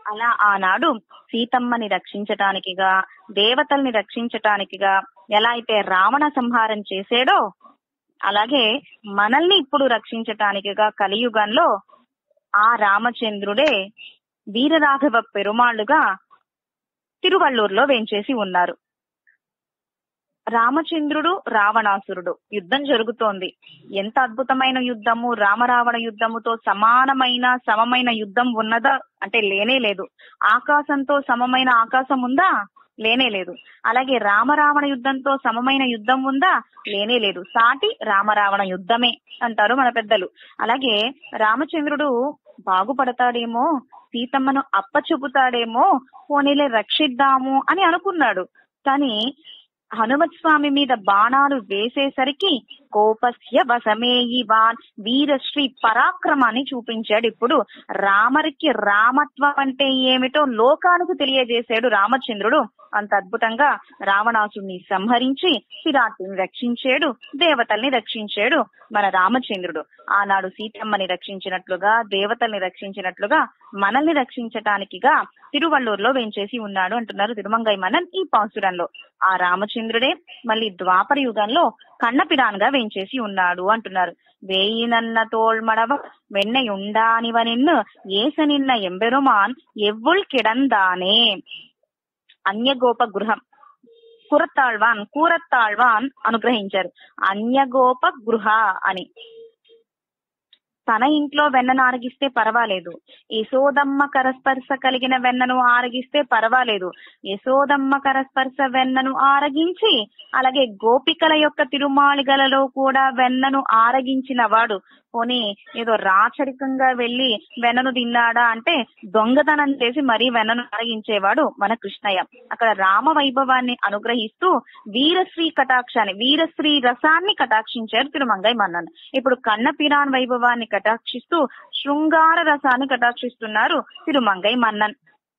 అలా ఆనాడు సీతమ్మని రక్షించటానికిగా దేవతల్ని రక్షించటానికిగా ఎలా అయితే రావణ సంహారం చేసాడో అలాగే మనల్ని ఇప్పుడు రక్షించటానికిగా కలియుగంలో ఆ రామచంద్రుడే వీరరాఘవ పెరుమాళ్లుగా తిరువళ్ళూరులో వేంచేసి ఉన్నారు రామచంద్రుడు రావణాసురుడు యుద్ధం జరుగుతోంది ఎంత అద్భుతమైన యుద్ధము రామరావణ యుద్ధముతో సమానమైన సమమైన యుద్ధం ఉన్నదా అంటే లేనే లేదు ఆకాశంతో సమమైన ఆకాశం ఉందా లేనే లేదు అలాగే రామరావణ యుద్ధంతో సమమైన యుద్ధం ఉందా లేనే లేదు సాటి రామరావణ యుద్ధమే అంటారు మన పెద్దలు అలాగే రామచంద్రుడు బాగుపడతాడేమో సీతమ్మను అప్పచెపుతాడేమో పోనీలే రక్షిద్దాము అని అనుకున్నాడు కానీ హనుమత్ స్వామి మీద బాణాలు వేసేసరికి కోపస్య వసమేయివాన్ వీరశ్రీ పరాక్రమాన్ని చూపించాడు ఇప్పుడు రామరికి రామత్వం అంటే ఏమిటో లోకానికి తెలియజేశాడు రామచంద్రుడు అంత అద్భుతంగా రావణాసుడిని సంహరించి విరాటుని రక్షించాడు దేవతల్ని రక్షించాడు మన రామచంద్రుడు ఆనాడు సీతమ్మని రక్షించినట్లుగా దేవతల్ని రక్షించినట్లుగా మనల్ని రక్షించటానికిగా తిరువళ్ళూరులో వేంచేసి ఉన్నాడు అంటున్నారు తిరుమంగై మనన్ ఈ పాసురంలో ఆ రామచంద్రుడే మళ్ళీ ద్వాపర యుగంలో కన్నపిరాన్గా వేంచేసి ఉన్నాడు అంటున్నారు వేయినన్న తోల్మడవ వెన్నయుండానివనిన్ను ఏస నిన్న ఎంబెరుమాన్ ఎవ్వుల్ కిడందానే అన్యగోప గృహం కురత్తాళ్వాన్ కూరత్తాళ్వాన్ అనుగ్రహించారు అన్యగోప గృహ అని తన ఇంట్లో వెన్నను ఆరగిస్తే పర్వాలేదు యశోదమ్మ కరస్పర్శ కలిగిన వెన్నను ఆరగిస్తే పర్వాలేదు యశోదమ్మ కరస్పర్శ వెన్నను ఆరగించి అలాగే గోపికల యొక్క తిరుమాళిగలలో కూడా వెన్నను ఆరగించిన వాడు పోనీ ఏదో రాచరికంగా వెళ్లి వెన్నను తిన్నాడా అంటే దొంగతనం చేసి మరీ వెన్నను ఆరగించేవాడు మన కృష్ణయ్య అక్కడ రామ వైభవాన్ని అనుగ్రహిస్తూ వీరశ్రీ కటాక్షాన్ని వీరశ్రీ రసాన్ని కటాక్షించారు తిరుమంగై మన్నన్ ఇప్పుడు కన్నపిరాన్ వైభవాన్ని కటాక్షిస్తూ శృంగార రసాన్ని కటాక్షిస్తున్నారు తిరుమంగై మన్నన్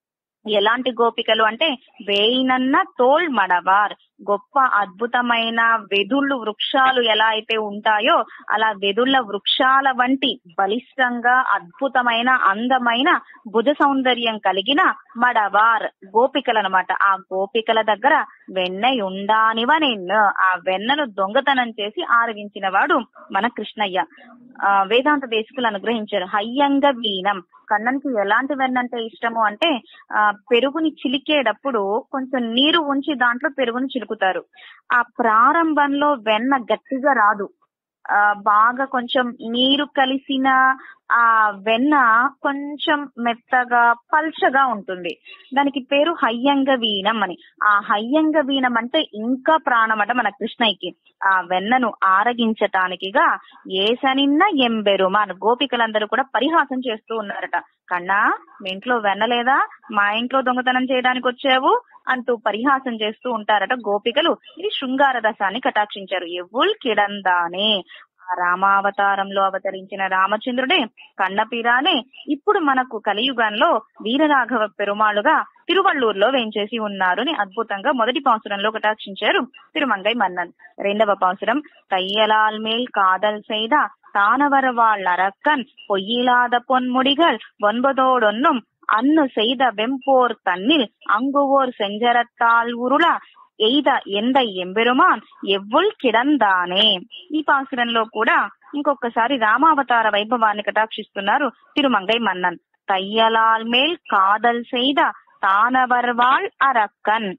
ఎలాంటి గోపికలు అంటే వేయినన్న తోల్ మడవార్ గొప్ప అద్భుతమైన వెదుళ్ళు వృక్షాలు ఎలా అయితే ఉంటాయో అలా వెదుళ్ళ వృక్షాల వంటి బలిష్టంగా అద్భుతమైన అందమైన భుజ సౌందర్యం కలిగిన మడవార్ గోపికలు అనమాట ఆ గోపికల దగ్గర వెన్న ఉండానివ నిన్ను ఆ వెన్నను దొంగతనం చేసి ఆరగించిన వాడు మన కృష్ణయ్య ఆ వేదాంత దేశకులు అనుగ్రహించారు హయ్యంగ వీణం కన్నన్కి ఎలాంటి వెన్న అంటే ఇష్టము అంటే ఆ పెరుగుని చిలికేటప్పుడు కొంచెం నీరు ఉంచి దాంట్లో పెరుగుని చిలుకుతారు ఆ ప్రారంభంలో వెన్న గట్టిగా రాదు ఆ బాగా కొంచెం నీరు కలిసిన ఆ వెన్న కొంచెం మెత్తగా పల్చగా ఉంటుంది దానికి పేరు హయ్యంగ వీణం అని ఆ హయ్యంగ వీణం అంటే ఇంకా ప్రాణమట మన కృష్ణయ్యకి ఆ వెన్నను ఆరగించటానికిగా ఏసనిన్న ఎంబెరుమాన్ గోపికలందరూ కూడా పరిహాసం చేస్తూ ఉన్నారట కన్నా మీ ఇంట్లో వెన్న లేదా మా ఇంట్లో దొంగతనం చేయడానికి వచ్చావు అంటూ పరిహాసం చేస్తూ ఉంటారట గోపికలు ఇది శృంగార రసాన్ని కటాక్షించారు ఎవ్వుల్ కిడందానే ఆ రామావతారంలో అవతరించిన రామచంద్రుడే కన్నపీరానే ఇప్పుడు మనకు కలియుగంలో వీరరాఘవ పెరుమాళుగా తిరువళ్ళూరులో వేంచేసి ఉన్నారు అని అద్భుతంగా మొదటి పాసురంలో కటాక్షించారు తిరుమంగై మన్నన్ రెండవ పాసురం தையலால் மேல் காதல் செய்த தானவர் வாழ் அரக்கன் பொய்யிலாத பொன்முடிகள் ஒன்பதோடொன்னும் அன்னு செய்த வெம்போர் தன்னில் அங்குவோர் செஞ்சரத்தால் உருள ఎయిద ఎంద ఎంబెరుమాన్ ఎవ్వుల్ కిడందానే ఈ పాసురంలో కూడా ఇంకొకసారి రామావతార వైభవాన్ని కటాక్షిస్తున్నారు తిరుమంగై మన్నన్ తయ్యలాల్ మేల్ కాదల్ செய்த తానవర్వాళ్ అరక్కన్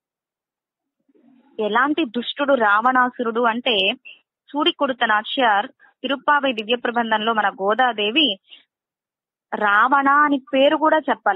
ఎలాంటి దుష్టుడు రావణాసురుడు అంటే సూరికొడుత నాచ్యార్ తిరుప్పావై దివ్య ప్రబంధంలో మన గోదాదేవి రావణ అని పేరు కూడా చెప్పాల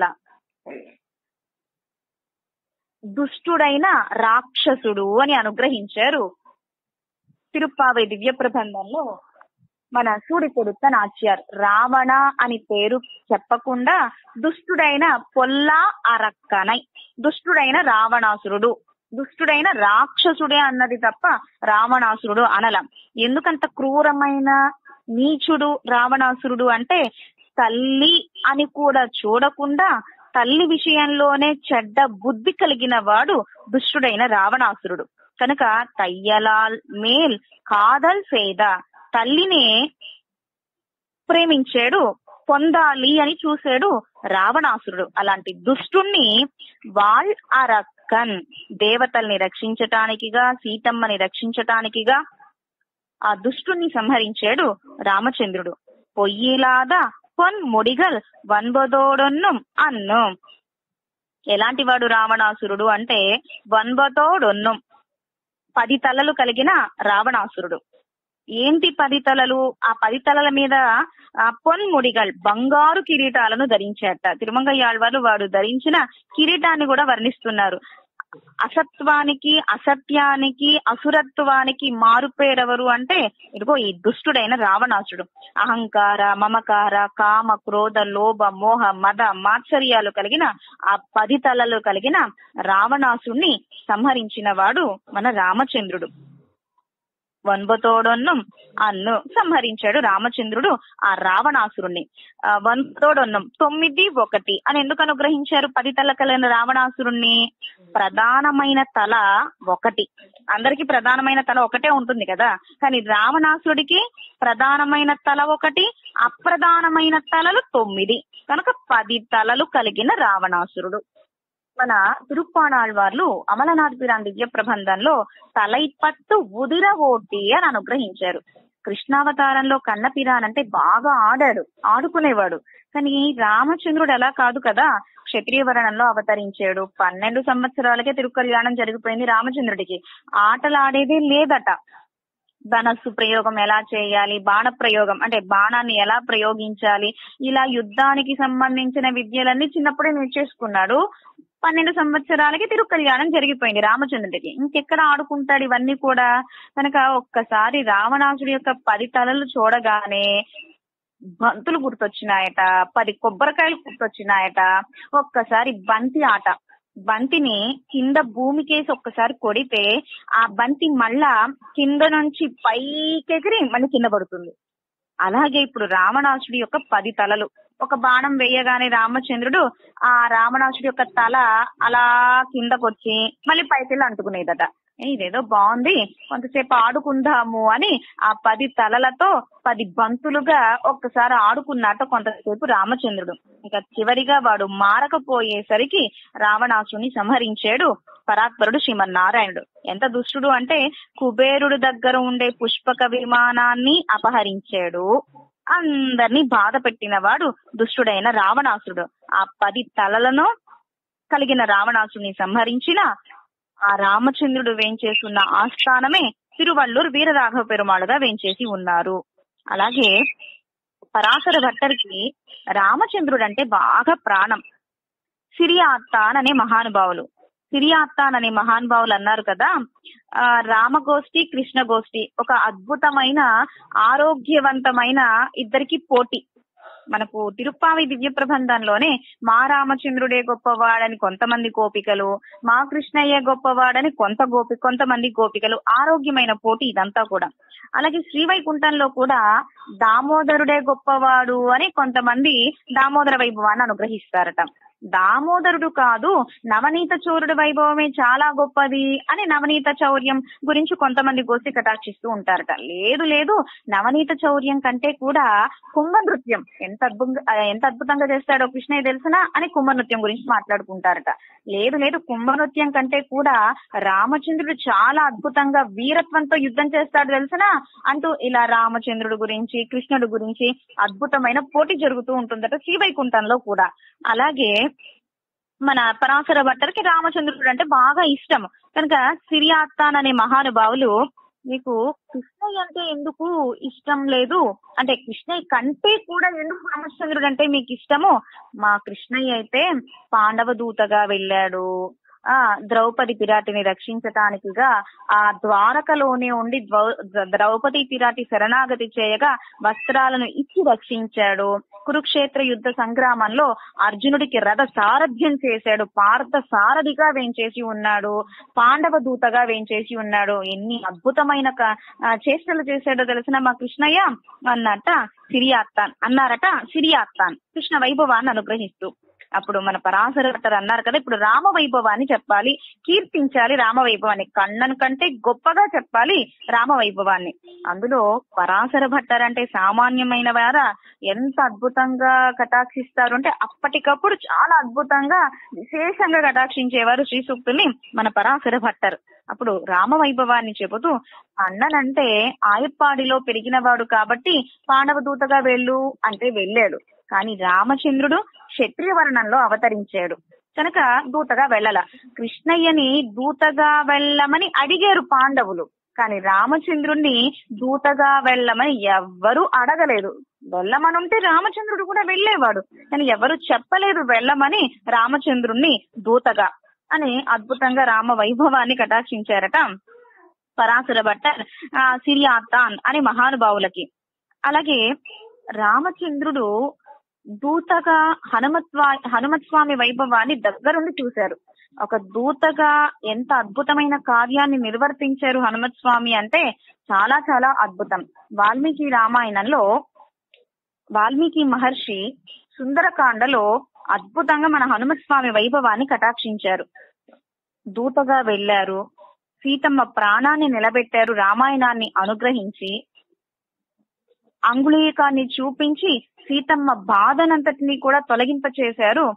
దుష్టుడైన రాక్షసుడు అని అనుగ్రహించారు తిరుప్పావై దివ్య ప్రబంధంలో మన సూడి కొడుత నాచ్యార్ రావణ అని పేరు చెప్పకుండా దుష్టుడైన పొల్లా అరక్కనై దుష్టుడైన రావణాసురుడు దుష్టుడైన రాక్షసుడే అన్నది తప్ప రావణాసురుడు అనలం ఎందుకంత క్రూరమైన నీచుడు రావణాసురుడు అంటే తల్లి అని కూడా చూడకుండా తల్లి విషయంలోనే చెడ్డ బుద్ధి కలిగిన వాడు దుష్టుడైన రావణాసురుడు కనుక తయ్యలాల్ మేల్ కాదల్ సేద తల్లినే ప్రేమించాడు పొందాలి అని చూశాడు రావణాసురుడు అలాంటి దుష్టుణ్ణి వాల్ అరక్కన్ దేవతల్ని రక్షించటానికిగా సీతమ్మని రక్షించటానికిగా ఆ దుష్టుణ్ణి సంహరించాడు రామచంద్రుడు పొయ్యిలాద పొన్ ముడిగల్ వన్బదోడొన్నం అన్ను ఎలాంటి వాడు రావణాసురుడు అంటే వన్బతోడొన్నం పది తలలు కలిగిన రావణాసురుడు ఏంటి పది తలలు ఆ పది తలల మీద ఆ పొన్ముడిగల్ బంగారు కిరీటాలను ధరించాట తిరుమంగయ్యాళ్వారు వాడు ధరించిన కిరీటాన్ని కూడా వర్ణిస్తున్నారు అసత్వానికి అసత్యానికి అసురత్వానికి మారుపేరెవరు అంటే ఇదిగో ఈ దుష్టుడైన రావణాసుడు అహంకార మమకార కామ క్రోధ లోభ మోహ మద మాత్సర్యాలు కలిగిన ఆ పది తలలు కలిగిన రావణాసుడిని సంహరించిన వాడు మన రామచంద్రుడు వన్బతోడొన్నం అన్ను సంహరించాడు రామచంద్రుడు ఆ రావణాసురుణ్ణి ఆ, వన్బతోడొన్నం తొమ్మిది ఒకటి అని ఎందుకు అనుగ్రహించారు పది తల కలిగిన రావణాసురుణ్ణి ప్రధానమైన తల ఒకటి అందరికి ప్రధానమైన తల ఒకటే ఉంటుంది కదా కానీ రావణాసురుడికి ప్రధానమైన తల ఒకటి అప్రధానమైన తలలు తొమ్మిది కనుక పది తలలు కలిగిన రావణాసురుడు మన తిరుప్పాణాళ్వార్లు అమలనాథ్ పిరాన్ దివ్య ప్రబంధంలో తలైపత్తు ఉదిర ఓటి అని అనుగ్రహించారు కృష్ణావతారంలో కన్నపిరాన్ అంటే బాగా ఆడాడు ఆడుకునేవాడు కానీ రామచంద్రుడు అలా కాదు కదా క్షత్రియ వర్ణంలో అవతరించాడు పన్నెండు సంవత్సరాలకే తిరుకల్యాణం జరిగిపోయింది రామచంద్రుడికి ఆటలు ఆడేదే లేదట ధనస్సు ప్రయోగం ఎలా చేయాలి బాణ ప్రయోగం అంటే బాణాన్ని ఎలా ప్రయోగించాలి ఇలా యుద్ధానికి సంబంధించిన విద్యలన్నీ చిన్నప్పుడే నేర్చేసుకున్నాడు పన్నెండు సంవత్సరాలకి తిరుకల్యాణం జరిగిపోయింది రామచంద్రుడికి ఇంకెక్కడ ఆడుకుంటాడు ఇవన్నీ కూడా కనుక ఒక్కసారి రావణాసుడి యొక్క పది తలలు చూడగానే బంతులు గుర్తొచ్చినాయట పది కొబ్బరికాయలు గుర్తొచ్చినాయట ఒక్కసారి బంతి ఆట బంతిని కింద భూమికేసి ఒక్కసారి కొడితే ఆ బంతి మళ్ళా కింద నుంచి పైకెగిరి మళ్ళీ కింద పడుతుంది అలాగే ఇప్పుడు రావణాసుడి యొక్క పది తలలు ఒక బాణం వేయగానే రామచంద్రుడు ఆ రావణాసుడి యొక్క తల అలా కిందకొచ్చి మళ్ళీ పైకి అంటుకునేదట ఏ, ఇదేదో బాగుంది కొంతసేపు ఆడుకుందాము అని ఆ పది తలలతో పది బంతులుగా ఒక్కసారి ఆడుకున్నట్టు కొంతసేపు రామచంద్రుడు ఇంకా చివరిగా వాడు మారకపోయేసరికి రావణాసుని సంహరించాడు పరాత్పరుడు శ్రీమన్నారాయణుడు ఎంత దుష్టుడు అంటే కుబేరుడు దగ్గర ఉండే పుష్పక విమానాన్ని అపహరించాడు అందరినీ బాధ పెట్టిన వాడు దుష్టుడైన రావణాసురుడు ఆ పది తలలను కలిగిన రావణాసుని సంహరించిన ఆ రామచంద్రుడు వేంచేసున్న ఆస్థానమే తిరువల్లూరు వీరరాఘవ పెరుమాళుగా వేంచేసి ఉన్నారు అలాగే పరాశర భట్టరికి రామచంద్రుడు అంటే బాగా ప్రాణం సిరియాత్తాన్ అనే మహానుభావులు సిరియాత్తాన్ అనే మహానుభావులు అన్నారు కదా ఆ రామగోష్ఠి కృష్ణ గోష్ఠి ఒక అద్భుతమైన ఆరోగ్యవంతమైన ఇద్దరికి పోటీ మనకు తిరుప్పావి దివ్య ప్రబంధంలోనే మా రామచంద్రుడే గొప్పవాడని కొంతమంది గోపికలు మా కృష్ణయ్య గొప్పవాడని కొంత గోపి కొంతమంది గోపికలు ఆరోగ్యమైన పోటీ ఇదంతా కూడా అలాగే శ్రీవైకుంఠంలో కూడా దామోదరుడే గొప్పవాడు అని కొంతమంది దామోదర వైభవాన్ని అనుగ్రహిస్తారట దామోదరుడు కాదు నవనీత చోరుడు వైభవమే చాలా గొప్పది అని నవనీత చౌర్యం గురించి కొంతమంది గోసి కటాక్షిస్తూ ఉంటారట లేదు లేదు నవనీత చౌర్యం కంటే కూడా కుంభ నృత్యం ఎంత అద్భుతంగా ఎంత అద్భుతంగా చేస్తాడో కృష్ణయ్య తెలుసునా అని కుంభ నృత్యం గురించి మాట్లాడుకుంటారట లేదు లేదు కుంభ నృత్యం కంటే కూడా రామచంద్రుడు చాలా అద్భుతంగా వీరత్వంతో యుద్ధం చేస్తాడు తెలుసునా అంటూ ఇలా రామచంద్రుడు గురించి కృష్ణుడు గురించి అద్భుతమైన పోటీ జరుగుతూ ఉంటుందట శ్రీవైకుంఠంలో కూడా అలాగే మన పరాశర భట్టరికి రామచంద్రుడు అంటే బాగా ఇష్టం కనుక సిరియాత్తాన్ అనే మహానుభావులు మీకు కృష్ణయ్య అంటే ఎందుకు ఇష్టం లేదు అంటే కృష్ణయ్య కంటే కూడా ఎందుకు రామచంద్రుడు అంటే మీకు ఇష్టము మా కృష్ణయ్య అయితే పాండవ దూతగా వెళ్ళాడు ఆ ద్రౌపది పిరాటిని రక్షించటానికిగా ఆ ద్వారకలోనే ఉండి ద్వౌ- ద్రౌపది పిరాటి శరణాగతి చేయగా వస్త్రాలను ఇచ్చి రక్షించాడు కురుక్షేత్ర యుద్ధ సంగ్రామంలో అర్జునుడికి రథ సారథ్యం చేశాడు పార్థ సారథిగా వేంచేసి ఉన్నాడు పాండవ దూతగా వేంచేసి ఉన్నాడు ఎన్ని అద్భుతమైన క- ఆ, చేష్టలు చేశాడో తెలిసిన మా కృష్ణయ్య అన్నట సిరియాత్తాన్ అన్నారట సిరియాత్తాన్ కృష్ణ వైభవాన్ని అనుగ్రహిస్తూ అప్పుడు మన పరాశర భట్టర్ అన్నారు కదా ఇప్పుడు రామ వైభవాన్ని చెప్పాలి కీర్తించాలి రామ వైభవాన్ని కన్నన్ కంటే గొప్పగా చెప్పాలి రామ వైభవాన్ని అందులో పరాశర భట్టర్ అంటే సామాన్యమైన వారా ఎంత అద్భుతంగా కటాక్షిస్తారు అంటే అప్పటికప్పుడు చాలా అద్భుతంగా విశేషంగా కటాక్షించేవారు శ్రీ సూక్తుల్ని మన పరాశర భట్టర్ అప్పుడు రామ వైభవాన్ని చెబుతూ అన్ననంటే ఆయప్పాడిలో పెరిగినవాడు కాబట్టి పాండవ దూతగా వెళ్ళు అంటే వెళ్ళాడు కానీ రామచంద్రుడు క్షత్రియ వర్ణంలో అవతరించాడు కనుక దూతగా వెళ్ళాల కృష్ణయ్యని దూతగా వెళ్ళమని అడిగారు పాండవులు కానీ రామచంద్రుణ్ణి దూతగా వెళ్ళమని ఎవ్వరూ అడగలేదు వెళ్ళమనుంటే రామచంద్రుడు కూడా వెళ్ళేవాడు కానీ ఎవరు చెప్పలేదు వెళ్ళమని రామచంద్రుణ్ణి దూతగా అని అద్భుతంగా రామ వైభవాన్ని కటాక్షించారట పరాశర భట్టర్ ఆ, సిరియాతాన్ అనే మహానుభావులకి అలాగే రామచంద్రుడు దూతగా హనుమత్ హనుమత్ స్వామి వైభవాన్ని దగ్గరుండి చూశారు ఒక దూతగా ఎంత అద్భుతమైన కార్యాన్ని నిర్వర్తించారు హనుమత్ స్వామి అంటే చాలా చాలా అద్భుతం వాల్మీకి రామాయణంలో వాల్మీకి మహర్షి సుందరకాండలో అద్భుతంగా మన హనుమత్ స్వామి వైభవాన్ని కటాక్షించారు దూతగా వెళ్లారు సీతమ్మ ప్రాణాన్ని నిలబెట్టారు రామాయణాన్ని అనుగ్రహించి అంగుళీకాన్ని చూపించి సీతమ్మ బాధనంతటిని కూడా తొలగింపచేశారు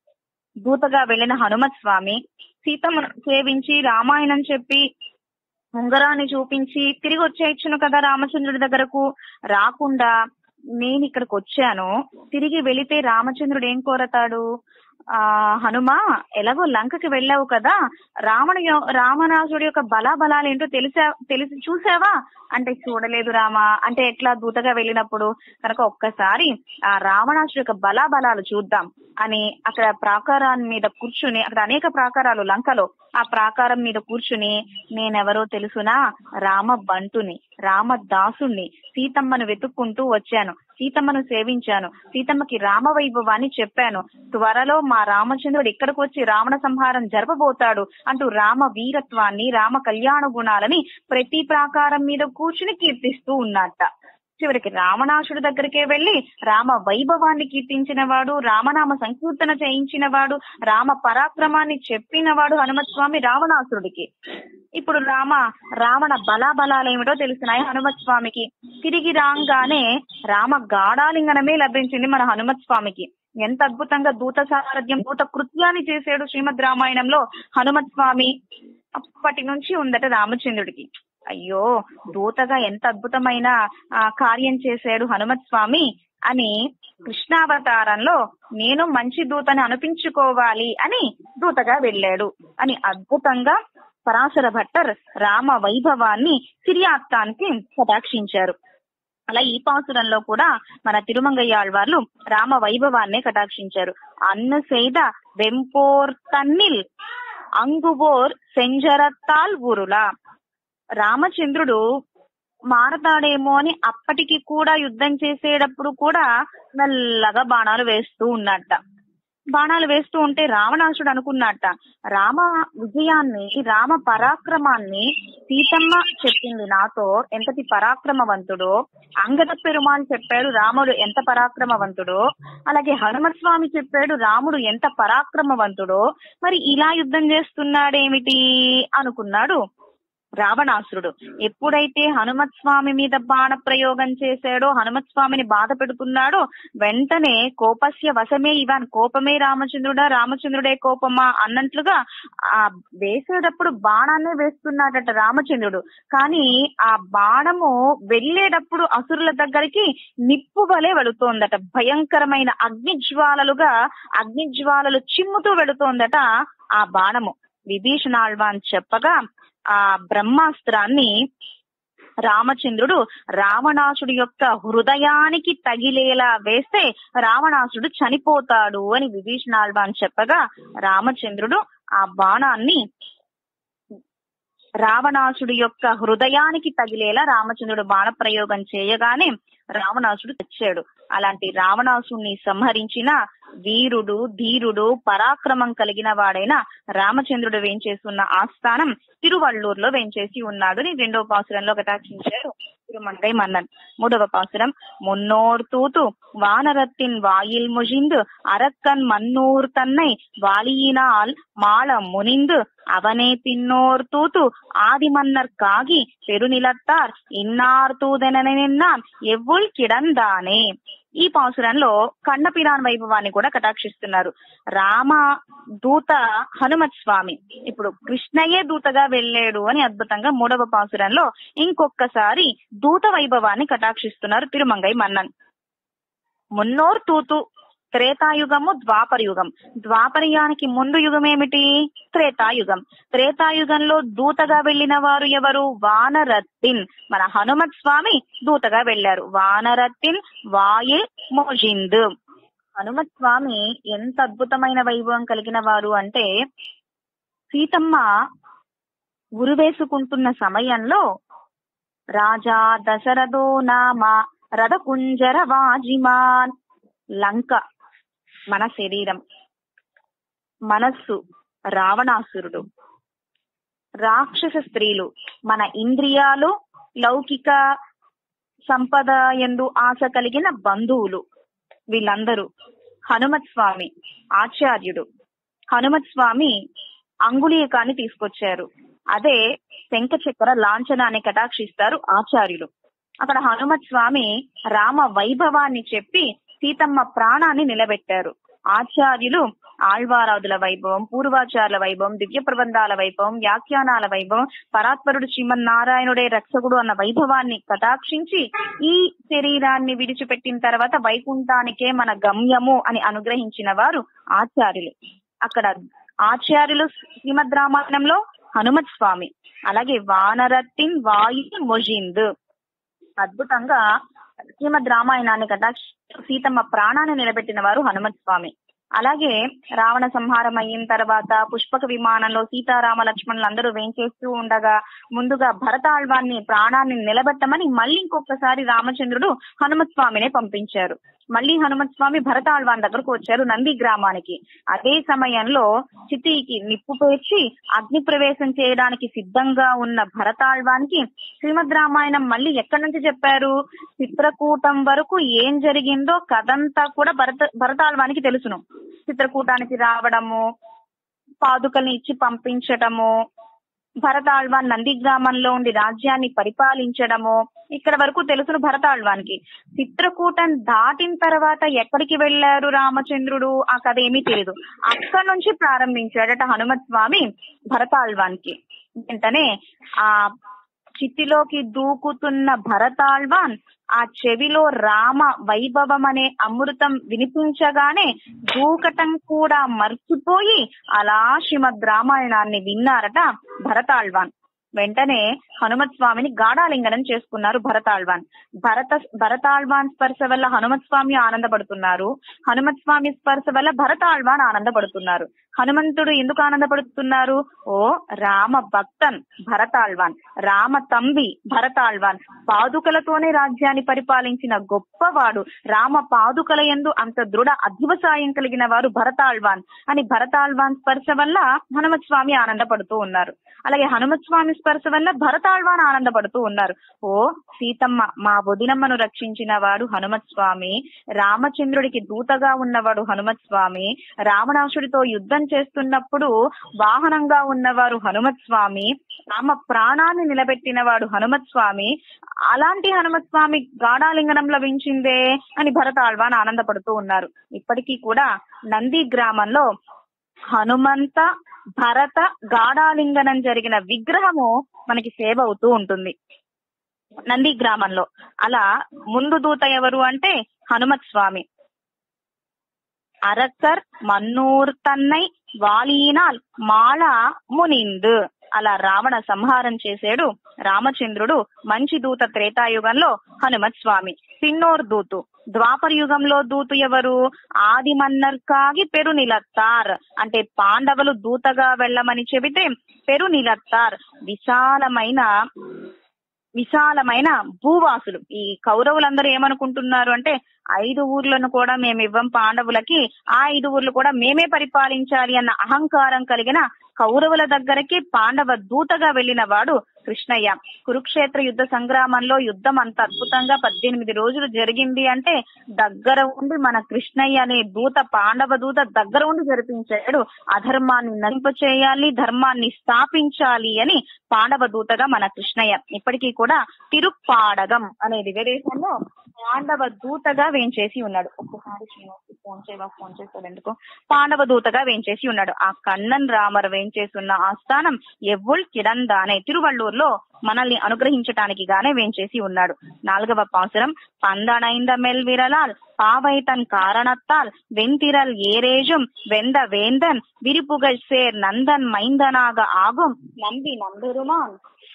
దూతగా వెళ్లిన హనుమత్ స్వామి సీతమ్మను సేవించి రామాయణం చెప్పి ఉంగరాన్ని చూపించి తిరిగి వచ్చేయచ్చును కదా రామచంద్రుడి దగ్గరకు రాకుండా నేను ఇక్కడికి వచ్చాను తిరిగి వెళితే రామచంద్రుడు ఏం కోరతాడు ఆ హనుమ ఎలాగో లంకకి వెళ్ళావు కదా రావణ యొ- రామరాజుడి యొక్క బలాబలాలు ఏంటో తెలిసా తెలిసి చూసావా అంటే చూడలేదు రామ అంటే ఎట్లా దూతగా వెళ్ళినప్పుడు కనుక ఒక్కసారి ఆ రావణాసుడి యొక్క బలాబలాలు చూద్దాం అని అక్కడ ప్రాకారాన్ని మీద కూర్చుని అక్కడ అనేక ప్రాకారాలు లంకలో ఆ ప్రాకారం మీద కూర్చుని నేనెవరో తెలుసునా రామ బంటుని రామ దాసుణ్ణి సీతమ్మను వెతుక్కుంటూ వచ్చాను సీతమ్మను సేవించాను సీతమ్మకి రామ వైభవాన్ని చెప్పాను త్వరలో మా రామచంద్రుడు ఇక్కడికి వచ్చి రావణ సంహారం జరపబోతాడు అంటూ రామ వీరత్వాన్ని రామ కళ్యాణ గుణాలని ప్రతి ప్రాకారం మీద కూర్చుని కీర్తిస్తూ ఉన్నట్ట చివరికి రావణాసుడి దగ్గరికే వెళ్లి రామ వైభవాన్ని కీర్తించిన వాడు రామనామ సంకీర్తన చేయించిన వాడు రామ పరాక్రమాన్ని చెప్పినవాడు హనుమత్ స్వామి రావణాసురుడికి ఇప్పుడు రామ రావణ బలాబలాలేమిటో తెలిసినాయి హనుమత్ స్వామికి తిరిగి రాగానే రామ గాఢాలింగనమే లభించింది మన హనుమత్ స్వామికి ఎంత అద్భుతంగా దూత సారథ్యం దూత కృత్యాన్ని చేశాడు శ్రీమద్ రామాయణంలో హనుమత్ స్వామి అప్పటి నుంచి ఉందట రామచంద్రుడికి అయ్యో దూతగా ఎంత అద్భుతమైన ఆ, కార్యం చేశాడు హనుమత్ స్వామి అని కృష్ణావతారంలో నేను మంచి దూతని అనిపించుకోవాలి అని దూతగా వెళ్ళాడు అని అద్భుతంగా పరాశర భట్టర్ రామ వైభవాన్ని సిరియాత్తానికి కటాక్షించారు అలా ఈ పాసురంలో కూడా మన తిరుమంగయ్యాళ్వార్లు రామ వైభవాన్నే కటాక్షించారు అన్ను செய்த వెంపోర్ తన్నిల్ అంగుబోర్ సెంజరత్తాల్ ఊరులా రామచంద్రుడు మారతాడేమో అని అప్పటికి కూడా యుద్ధం చేసేటప్పుడు కూడా మెల్లగా బాణాలు వేస్తూ ఉన్నట్ట బాణాలు వేస్తూ ఉంటే రావణాసుడు అనుకున్నట్ట రామ విజయాన్ని రామ పరాక్రమాన్ని సీతమ్మ చెప్పింది నాతో ఎంతటి పరాక్రమవంతుడో అంగద పెరుమాన్ చెప్పాడు రాముడు ఎంత పరాక్రమవంతుడో అలాగే హనుమత్ స్వామి చెప్పాడు రాముడు ఎంత పరాక్రమవంతుడో మరి ఇలా యుద్ధం చేస్తున్నాడేమిటి అనుకున్నాడు రావణాసురుడు ఎప్పుడైతే హనుమత్ స్వామి మీద బాణ ప్రయోగం చేశాడో హనుమత్ స్వామిని బాధ పెడుతున్నాడో వెంటనే కోపస్య వశమే ఇవాన్ కోపమే రామచంద్రుడా రామచంద్రుడే కోపమా అన్నట్లుగా ఆ వేసేటప్పుడు బాణాన్నే వేస్తున్నాడట రామచంద్రుడు కానీ ఆ బాణము వెళ్ళేటప్పుడు అసురుల దగ్గరికి నిప్పు వలె వెళుతోందట భయంకరమైన అగ్నిజ్వాలలుగా అగ్నిజ్వాలలు చిమ్ముతూ వెళుతోందట ఆ బాణము విభీషణాళ్వాన్ చెప్పగా ఆ బ్రహ్మాస్త్రాన్ని రామచంద్రుడు రావణాసుడి యొక్క హృదయానికి తగిలేలా వేస్తే రావణాసుడు చనిపోతాడు అని విభీషణాళ్వాన్ చెప్పగా రామచంద్రుడు ఆ బాణాన్ని రావణాసుడి యొక్క హృదయానికి తగిలేలా రామచంద్రుడు బాణ ప్రయోగం చేయగానే రావణాసుడు తెచ్చాడు అలాంటి రావణాసుడిని సంహరించిన వీరుడు ధీరుడు పరాక్రమం కలిగిన వాడైన రామచంద్రుడు వేంచేస్తున్న ఆస్థానం తిరువళ్ళూరులో వేంచేసి ఉన్నాడు అని రెండో పాసురంలో కటాక్షించారు திருமங்கை மன்னன் மூడవ பாசுரம் முன்னோர் தூது வானரத்தின் வாயில் முழிந்து அரக்கன் மன்னூர் தன்னை வாலியினால் மாள முனிந்து அவனே பின்னோர் தூது ஆதி மன்னர்க்காகி பெருநிலத்தார் ఇన్నార్ తూదెనని నిన్నాన్ ఎవ్వుల్ కిడందానే ఈ పాసురంలో కన్నపిరాన్ వైభవాన్ని కూడా కటాక్షిస్తున్నారు రామ దూత హనుమత్ స్వామి ఇప్పుడు కృష్ణయ్యే దూతగా వెళ్ళాడు అని అద్భుతంగా మూడవ పాసురంలో ఇంకొకసారి దూత వైభవాన్ని కటాక్షిస్తున్నారు తిరుమంగై మన్నన్ మున్నోర్ తూతు త్రేతాయుగము ద్వాపర యుగం ద్వాపరయానికి ముందు యుగం ఏమిటి త్రేతాయుగం త్రేతాయుగంలో దూతగా వెళ్ళిన వారు ఎవరు వానరత్తిన్ మన హనుమత్ స్వామి దూతగా వెళ్లారు వానరత్తిన్ వాయిల్ మోజింద్ హనుమత్ స్వామి ఎంత అద్భుతమైన వైభవం కలిగిన వారు అంటే సీతమ్మ ఉరివేసుకుంటున్న సమయంలో రాజా దశరథో నామ రథకుంజర వాజిమాన్ లంక మన శరీరం మనస్సు రావణాసురుడు రాక్షస స్త్రీలు మన ఇంద్రియాలు లౌకిక సంపద ఎందు ఆశ కలిగిన బంధువులు వీళ్ళందరూ హనుమత్ స్వామి ఆచార్యుడు హనుమత్ స్వామి అంగుళీయకాన్ని తీసుకొచ్చారు అదే శంఖ చక్ర లాంఛనాన్ని కటాక్షిస్తారు ఆచార్యులు అక్కడ హనుమత్ స్వామి రామ వైభవాన్ని చెప్పి సీతమ్మ ప్రాణాన్ని నిలబెట్టారు ఆచార్యులు ఆళ్వారాదుల వైభవం పూర్వాచార్యుల వైభవం దివ్య ప్రబంధాల వైభవం వ్యాఖ్యానాల వైభవం పరాత్పరుడు శ్రీమన్నారాయణుడే రక్షకుడు అన్న వైభవాన్ని కటాక్షించి ఈ శరీరాన్ని విడిచిపెట్టిన తర్వాత వైకుంఠానికే మన గమ్యము అని అనుగ్రహించిన వారు ఆచార్యులు అక్కడ ఆచార్యులు శ్రీమద్ రామాయణంలో హనుమత్ స్వామి అలాగే వానరత్తిన్ వాయు మొజింద్ అద్భుతంగా శ్రీమద్ రామాయణాన్ని కటాక్ష సీతమ్మ ప్రాణాన్ని నిలబెట్టిన వారు హనుమత్ స్వామి అలాగే రావణ సంహారం అయిన తర్వాత పుష్పక విమానంలో సీతారామ లక్ష్మణులు అందరూ వేంచేస్తూ ఉండగా ముందుగా భరతాళ్వాన్ని ప్రాణాన్ని నిలబెట్టమని మళ్ళీ ఇంకొకసారి రామచంద్రుడు హనుమత్ స్వామినే పంపించారు మళ్ళీ హనుమత్ స్వామి భరతాళ్వాన్ దగ్గరకు వచ్చారు నంది గ్రామానికి అదే సమయంలో చితికి నిప్పు పేర్చి అగ్ని ప్రవేశం చేయడానికి సిద్ధంగా ఉన్న భరతాళ్వానికి శ్రీమద్ రామాయణం మళ్ళీ ఎక్కడి నుంచి చెప్పారు చిత్రకూటం వరకు ఏం జరిగిందో కథంతా కూడా భరత భరతాళ్వానికి తెలుసును చిత్రకూటానికి రావడము పాదుకల్ని ఇచ్చి పంపించటము భరతాళ్వాన్ నంది గ్రామంలో ఉండి రాజ్యాన్ని పరిపాలించడము ఇక్కడ వరకు తెలుసును భరతాళ్వానికి చిత్రకూటం దాటిన తర్వాత ఎక్కడికి వెళ్లారు రామచంద్రుడు ఆ కథ ఏమీ తెలియదు అక్కడ నుంచి ప్రారంభించాడట హనుమత్ స్వామి భరతాళ్వాన్కి వెంటనే ఆ చిత్తిలోకి దూకుతున్న భరతాళ్వాన్ ఆ చెవిలో రామ వైభవం అనే అమృతం వినిపించగానే దూకటం కూడా మర్చిపోయి అలా శ్రీమద్ రామాయణాన్ని విన్నారట భరతాళ్వాన్ వెంటనే హనుమత్ స్వామిని గాఢాలింగనం చేసుకున్నారు భరతాళ్వాన్ భరత భరతాళ్వాన్ స్పర్శ వల్ల హనుమత్ స్వామి ఆనందపడుతున్నారు హనుమత్ స్వామి స్పర్శ వల్ల భరతాళ్వాన్ ఆనందపడుతున్నారు హనుమంతుడు ఎందుకు ఆనందపడుతున్నారు ఓ రామ భక్తన్ భరతాళ్వాన్ రామ తంబి భరతాళ్వాన్ పాదుకలతోనే రాజ్యాన్ని పరిపాలించిన గొప్పవాడు రామ పాదుకల ఎందు అంత దృఢ అధ్యవసాయం కలిగిన వారు భరతాళ్వాన్ అని భరతాళ్వాన్ స్పర్శ వల్ల హనుమత్ స్వామి ఆనందపడుతూ ఉన్నారు అలాగే హనుమత్ స్వామి స్పర్శ వల్ల భరతాళ్వాన్ ఆనందపడుతూ ఉన్నారు ఓ సీతమ్మ మా వదినమ్మను రక్షించిన వాడు హనుమత్ స్వామి రామచంద్రుడికి దూతగా ఉన్నవాడు హనుమత్ స్వామి రావణాసుడితో యుద్ధం చేస్తున్నప్పుడు వాహనంగా ఉన్నవారు హనుమత్ స్వామి రామ ప్రాణాన్ని నిలబెట్టిన వాడు హనుమత్ స్వామి అలాంటి హనుమత్ స్వామి గాఢాలింగనం లభించిందే అని భరతాళ్వాన్ ఆనందపడుతూ ఉన్నారు ఇప్పటికీ కూడా నంది గ్రామంలో హనుమంత భరత గాఢాలింగనం జరిగిన విగ్రహము మనకి సేవ అవుతూ ఉంటుంది నంది గ్రామంలో అలా ముందు దూత ఎవరు అంటే హనుమత్ స్వామి அரக்கர் மன்னூர் தன்னை వాలీనాల్ మాళ మునింద్ అలా రావణ సంహారం చేసాడు రామచంద్రుడు మంచి దూత త్రేతాయుగంలో హనుమత్ స్వామి పిన్నోర్ దూతు ద్వాపర యుగంలో దూతు ఎవరు ఆది మన్నర్కాగి పెరు నిలత్తార్ అంటే పాండవులు దూతగా వెళ్ళమని చెబితే పెరు నిలత్తార్ విశాలమైన విశాలమైన భూవాసులు ఈ కౌరవులందరూ ఏమనుకుంటున్నారు అంటే ఐదు ఊర్లను కూడా మేము ఇవ్వం పాండవులకి ఆ ఐదు ఊర్లు కూడా మేమే పరిపాలించాలి అన్న అహంకారం కలిగిన కౌరవుల దగ్గరికి పాండవ దూతగా వెళ్లిన వాడు కృష్ణయ్య కురుక్షేత్ర యుద్ధ సంగ్రామంలో యుద్ధం అంత అద్భుతంగా పద్దెనిమిది రోజులు జరిగింది అంటే దగ్గర ఉండి మన కృష్ణయ్య అనే దూత పాండవ దూత దగ్గర ఉండి జరిపించాడు అధర్మాన్ని నరింప చేయాలి ధర్మాన్ని స్థాపించాలి అని పాండవ దూతగా మన కృష్ణయ్య ఇప్పటికీ కూడా తిరుప్పాడగం అనే దివ్యదేశంలో పాండవ దూతగా వేంచేసి ఉన్నాడు ఒక్కసారి శ్రీనివాస్ ఫోన్ చేయవా ఫోన్ చేస్తాడు ఎందుకు పాండవ దూతగా వేంచేసి ఉన్నాడు ఆ కన్నన్ రామర్ వేంచేసున్న ఆస్థానం ఎవ్వుల్ కిడందానే తిరువళ్ళూరులో మనల్ని అనుగ్రహించటానికి గానే వేంచేసి ఉన్నాడు నాలుగవ పాసురం పందనైంద మెల్ విరలాల్ పావైతన్ కారణత్తాల్ వెంతిరల్ ఏరేజుం వెంద వేందన్ విరిపుగల్ సేర్ నందన్ మైందనాగ ఆగుం నంబి నంబెరుమాన్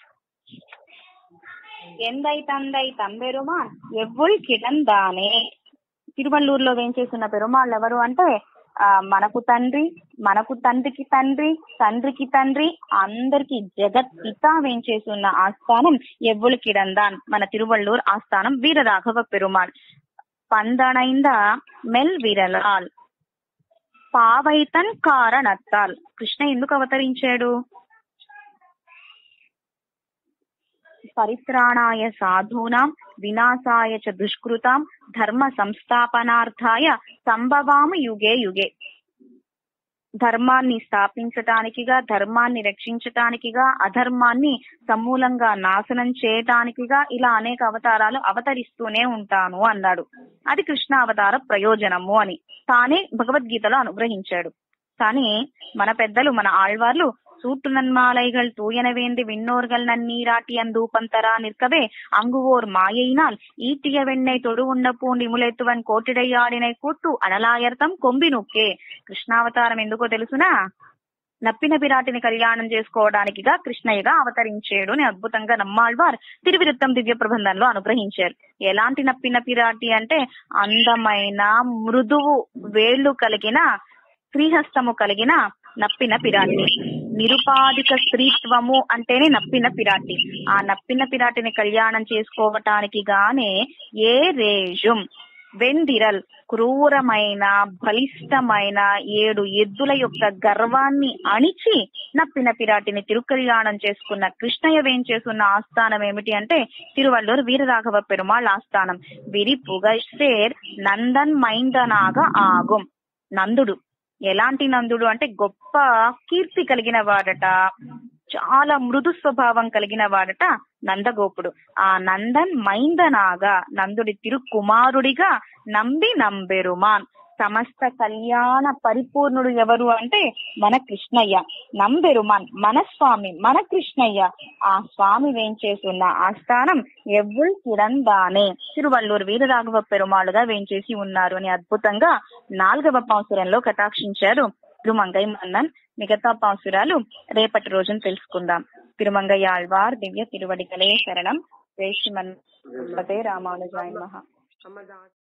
ఎందై తందై తంబెరుమాన్ ఎవ్వుల్ కిడందానే తిరువల్లూరులో వేంచేస్తున్న పెరుమాళ్ళు ఎవరు అంటే ఆ మనకు తండ్రి మనకు తండ్రికి తండ్రి తండ్రికి తండ్రి అందరికి జగత్ పిత వేంచేస్తున్న ఆస్థానం ఎవ్వులు కిడందాన్ మన తిరువల్లూరు ఆస్థానం వీరరాఘవ పెరుమాళ్ పందనైంద మెల్ విరలాల్ పావైతన్ కారణత్తాల్ కృష్ణ ఎందుకు అవతరించాడు పరిత్రాణాయ సాధూనాం వినాశాయ చ దుష్కృతాం ధర్మ సంస్థాపనార్థాయ సంభవామి యుగే యుగే ధర్మాన్ని స్థాపించటానికిగా ధర్మాన్ని రక్షించటానికిగా అధర్మాన్ని సమూలంగా నాశనం చేయటానికిగా ఇలా అనేక అవతారాలు అవతరిస్తూనే ఉంటాను అన్నాడు అది కృష్ణ అవతార ప్రయోజనము అని తానే భగవద్గీతలో అనుగ్రహించాడు కానీ మన పెద్దలు మన ఆళ్వార్లు சூட்டு நன்மாலைகள் தூயன வேண்டி விண்ணோர்கள் நன்னீராட்டி அந்தூப்பந்தரா நிற்கவே அங்குவோர் மாயையினால் ஈட்டிய வெண்ணை தொடு உண்ண பூண்டி ములెత్తువన్ కోటిడయ్యాడినై కూట్టు అనలాయర్థం కొంబినుక్కే కృష్ణావతారం ఎందుకో తెలుసునా నప్పిన పిరాటిని కళ్యాణం చేసుకోవడానికిగా కృష్ణయ్యగా అవతరించాడు అని అద్భుతంగా నమ్మాళ్వార్ తిరువిరుత్తం దివ్య ప్రబంధంలో అనుగ్రహించారు ఎలాంటి నప్పిన పిరాటి అంటే అందమైన మృదువు వేళ్లు కలిగిన శ్రీహస్తము కలిగిన నప్పిన పిరాటి నిరుపాధిక స్త్రీత్వము అంటేనే నప్పిన పిరాటి ఆ నప్పిన పిరాటిని కళ్యాణం చేసుకోవటానికి గానే ఏ రేజుం వెందిరల్ క్రూరమైన బలిష్టమైన ఏడు ఎద్దుల యొక్క గర్వాన్ని అణిచి నప్పిన పిరాటిని తిరుకల్యాణం చేసుకున్న కృష్ణయ్య వేంచేసున్న ఆస్థానం ఏమిటి అంటే తిరువల్లూరు వీరరాఘవ పెరుమాళ్ ఆస్థానం విరి పుగశేర్ నందన్ మైందనాగ ఆగుం నందుడు ఎలాంటి నందుడు అంటే గొప్ప కీర్తి కలిగిన వాడట చాలా మృదు స్వభావం కలిగిన వాడట నందగోపుడు ఆ నందన్ మైందనాగా నందుడి తిరుకుమారుడిగా నంబి నంబెరుమాన్ సమస్త కళ్యాణ పరిపూర్ణుడు ఎవరు అంటే మన కృష్ణయ్య నంబెరుమాన్ మన స్వామి మన కృష్ణయ్య ఆ స్వామి వేంచేసున్న ఆస్థానం ఎవ్వుల్ కిరందానే తిరువల్లూరు వీరరాఘవ పెరుమాళుగా వేంచేసి ఉన్నారు అని అద్భుతంగా నాలుగవ పాసురంలో కటాక్షించారు తిరుమంగై మన్నన్ మిగతా పాసురాలు రేపటి రోజున తెలుసుకుందాం తిరుమంగయ్య ఆళ్వార్ దివ్య తిరువడిగలే శరణం జై శ్రీమన్ రామానుజాయ మహా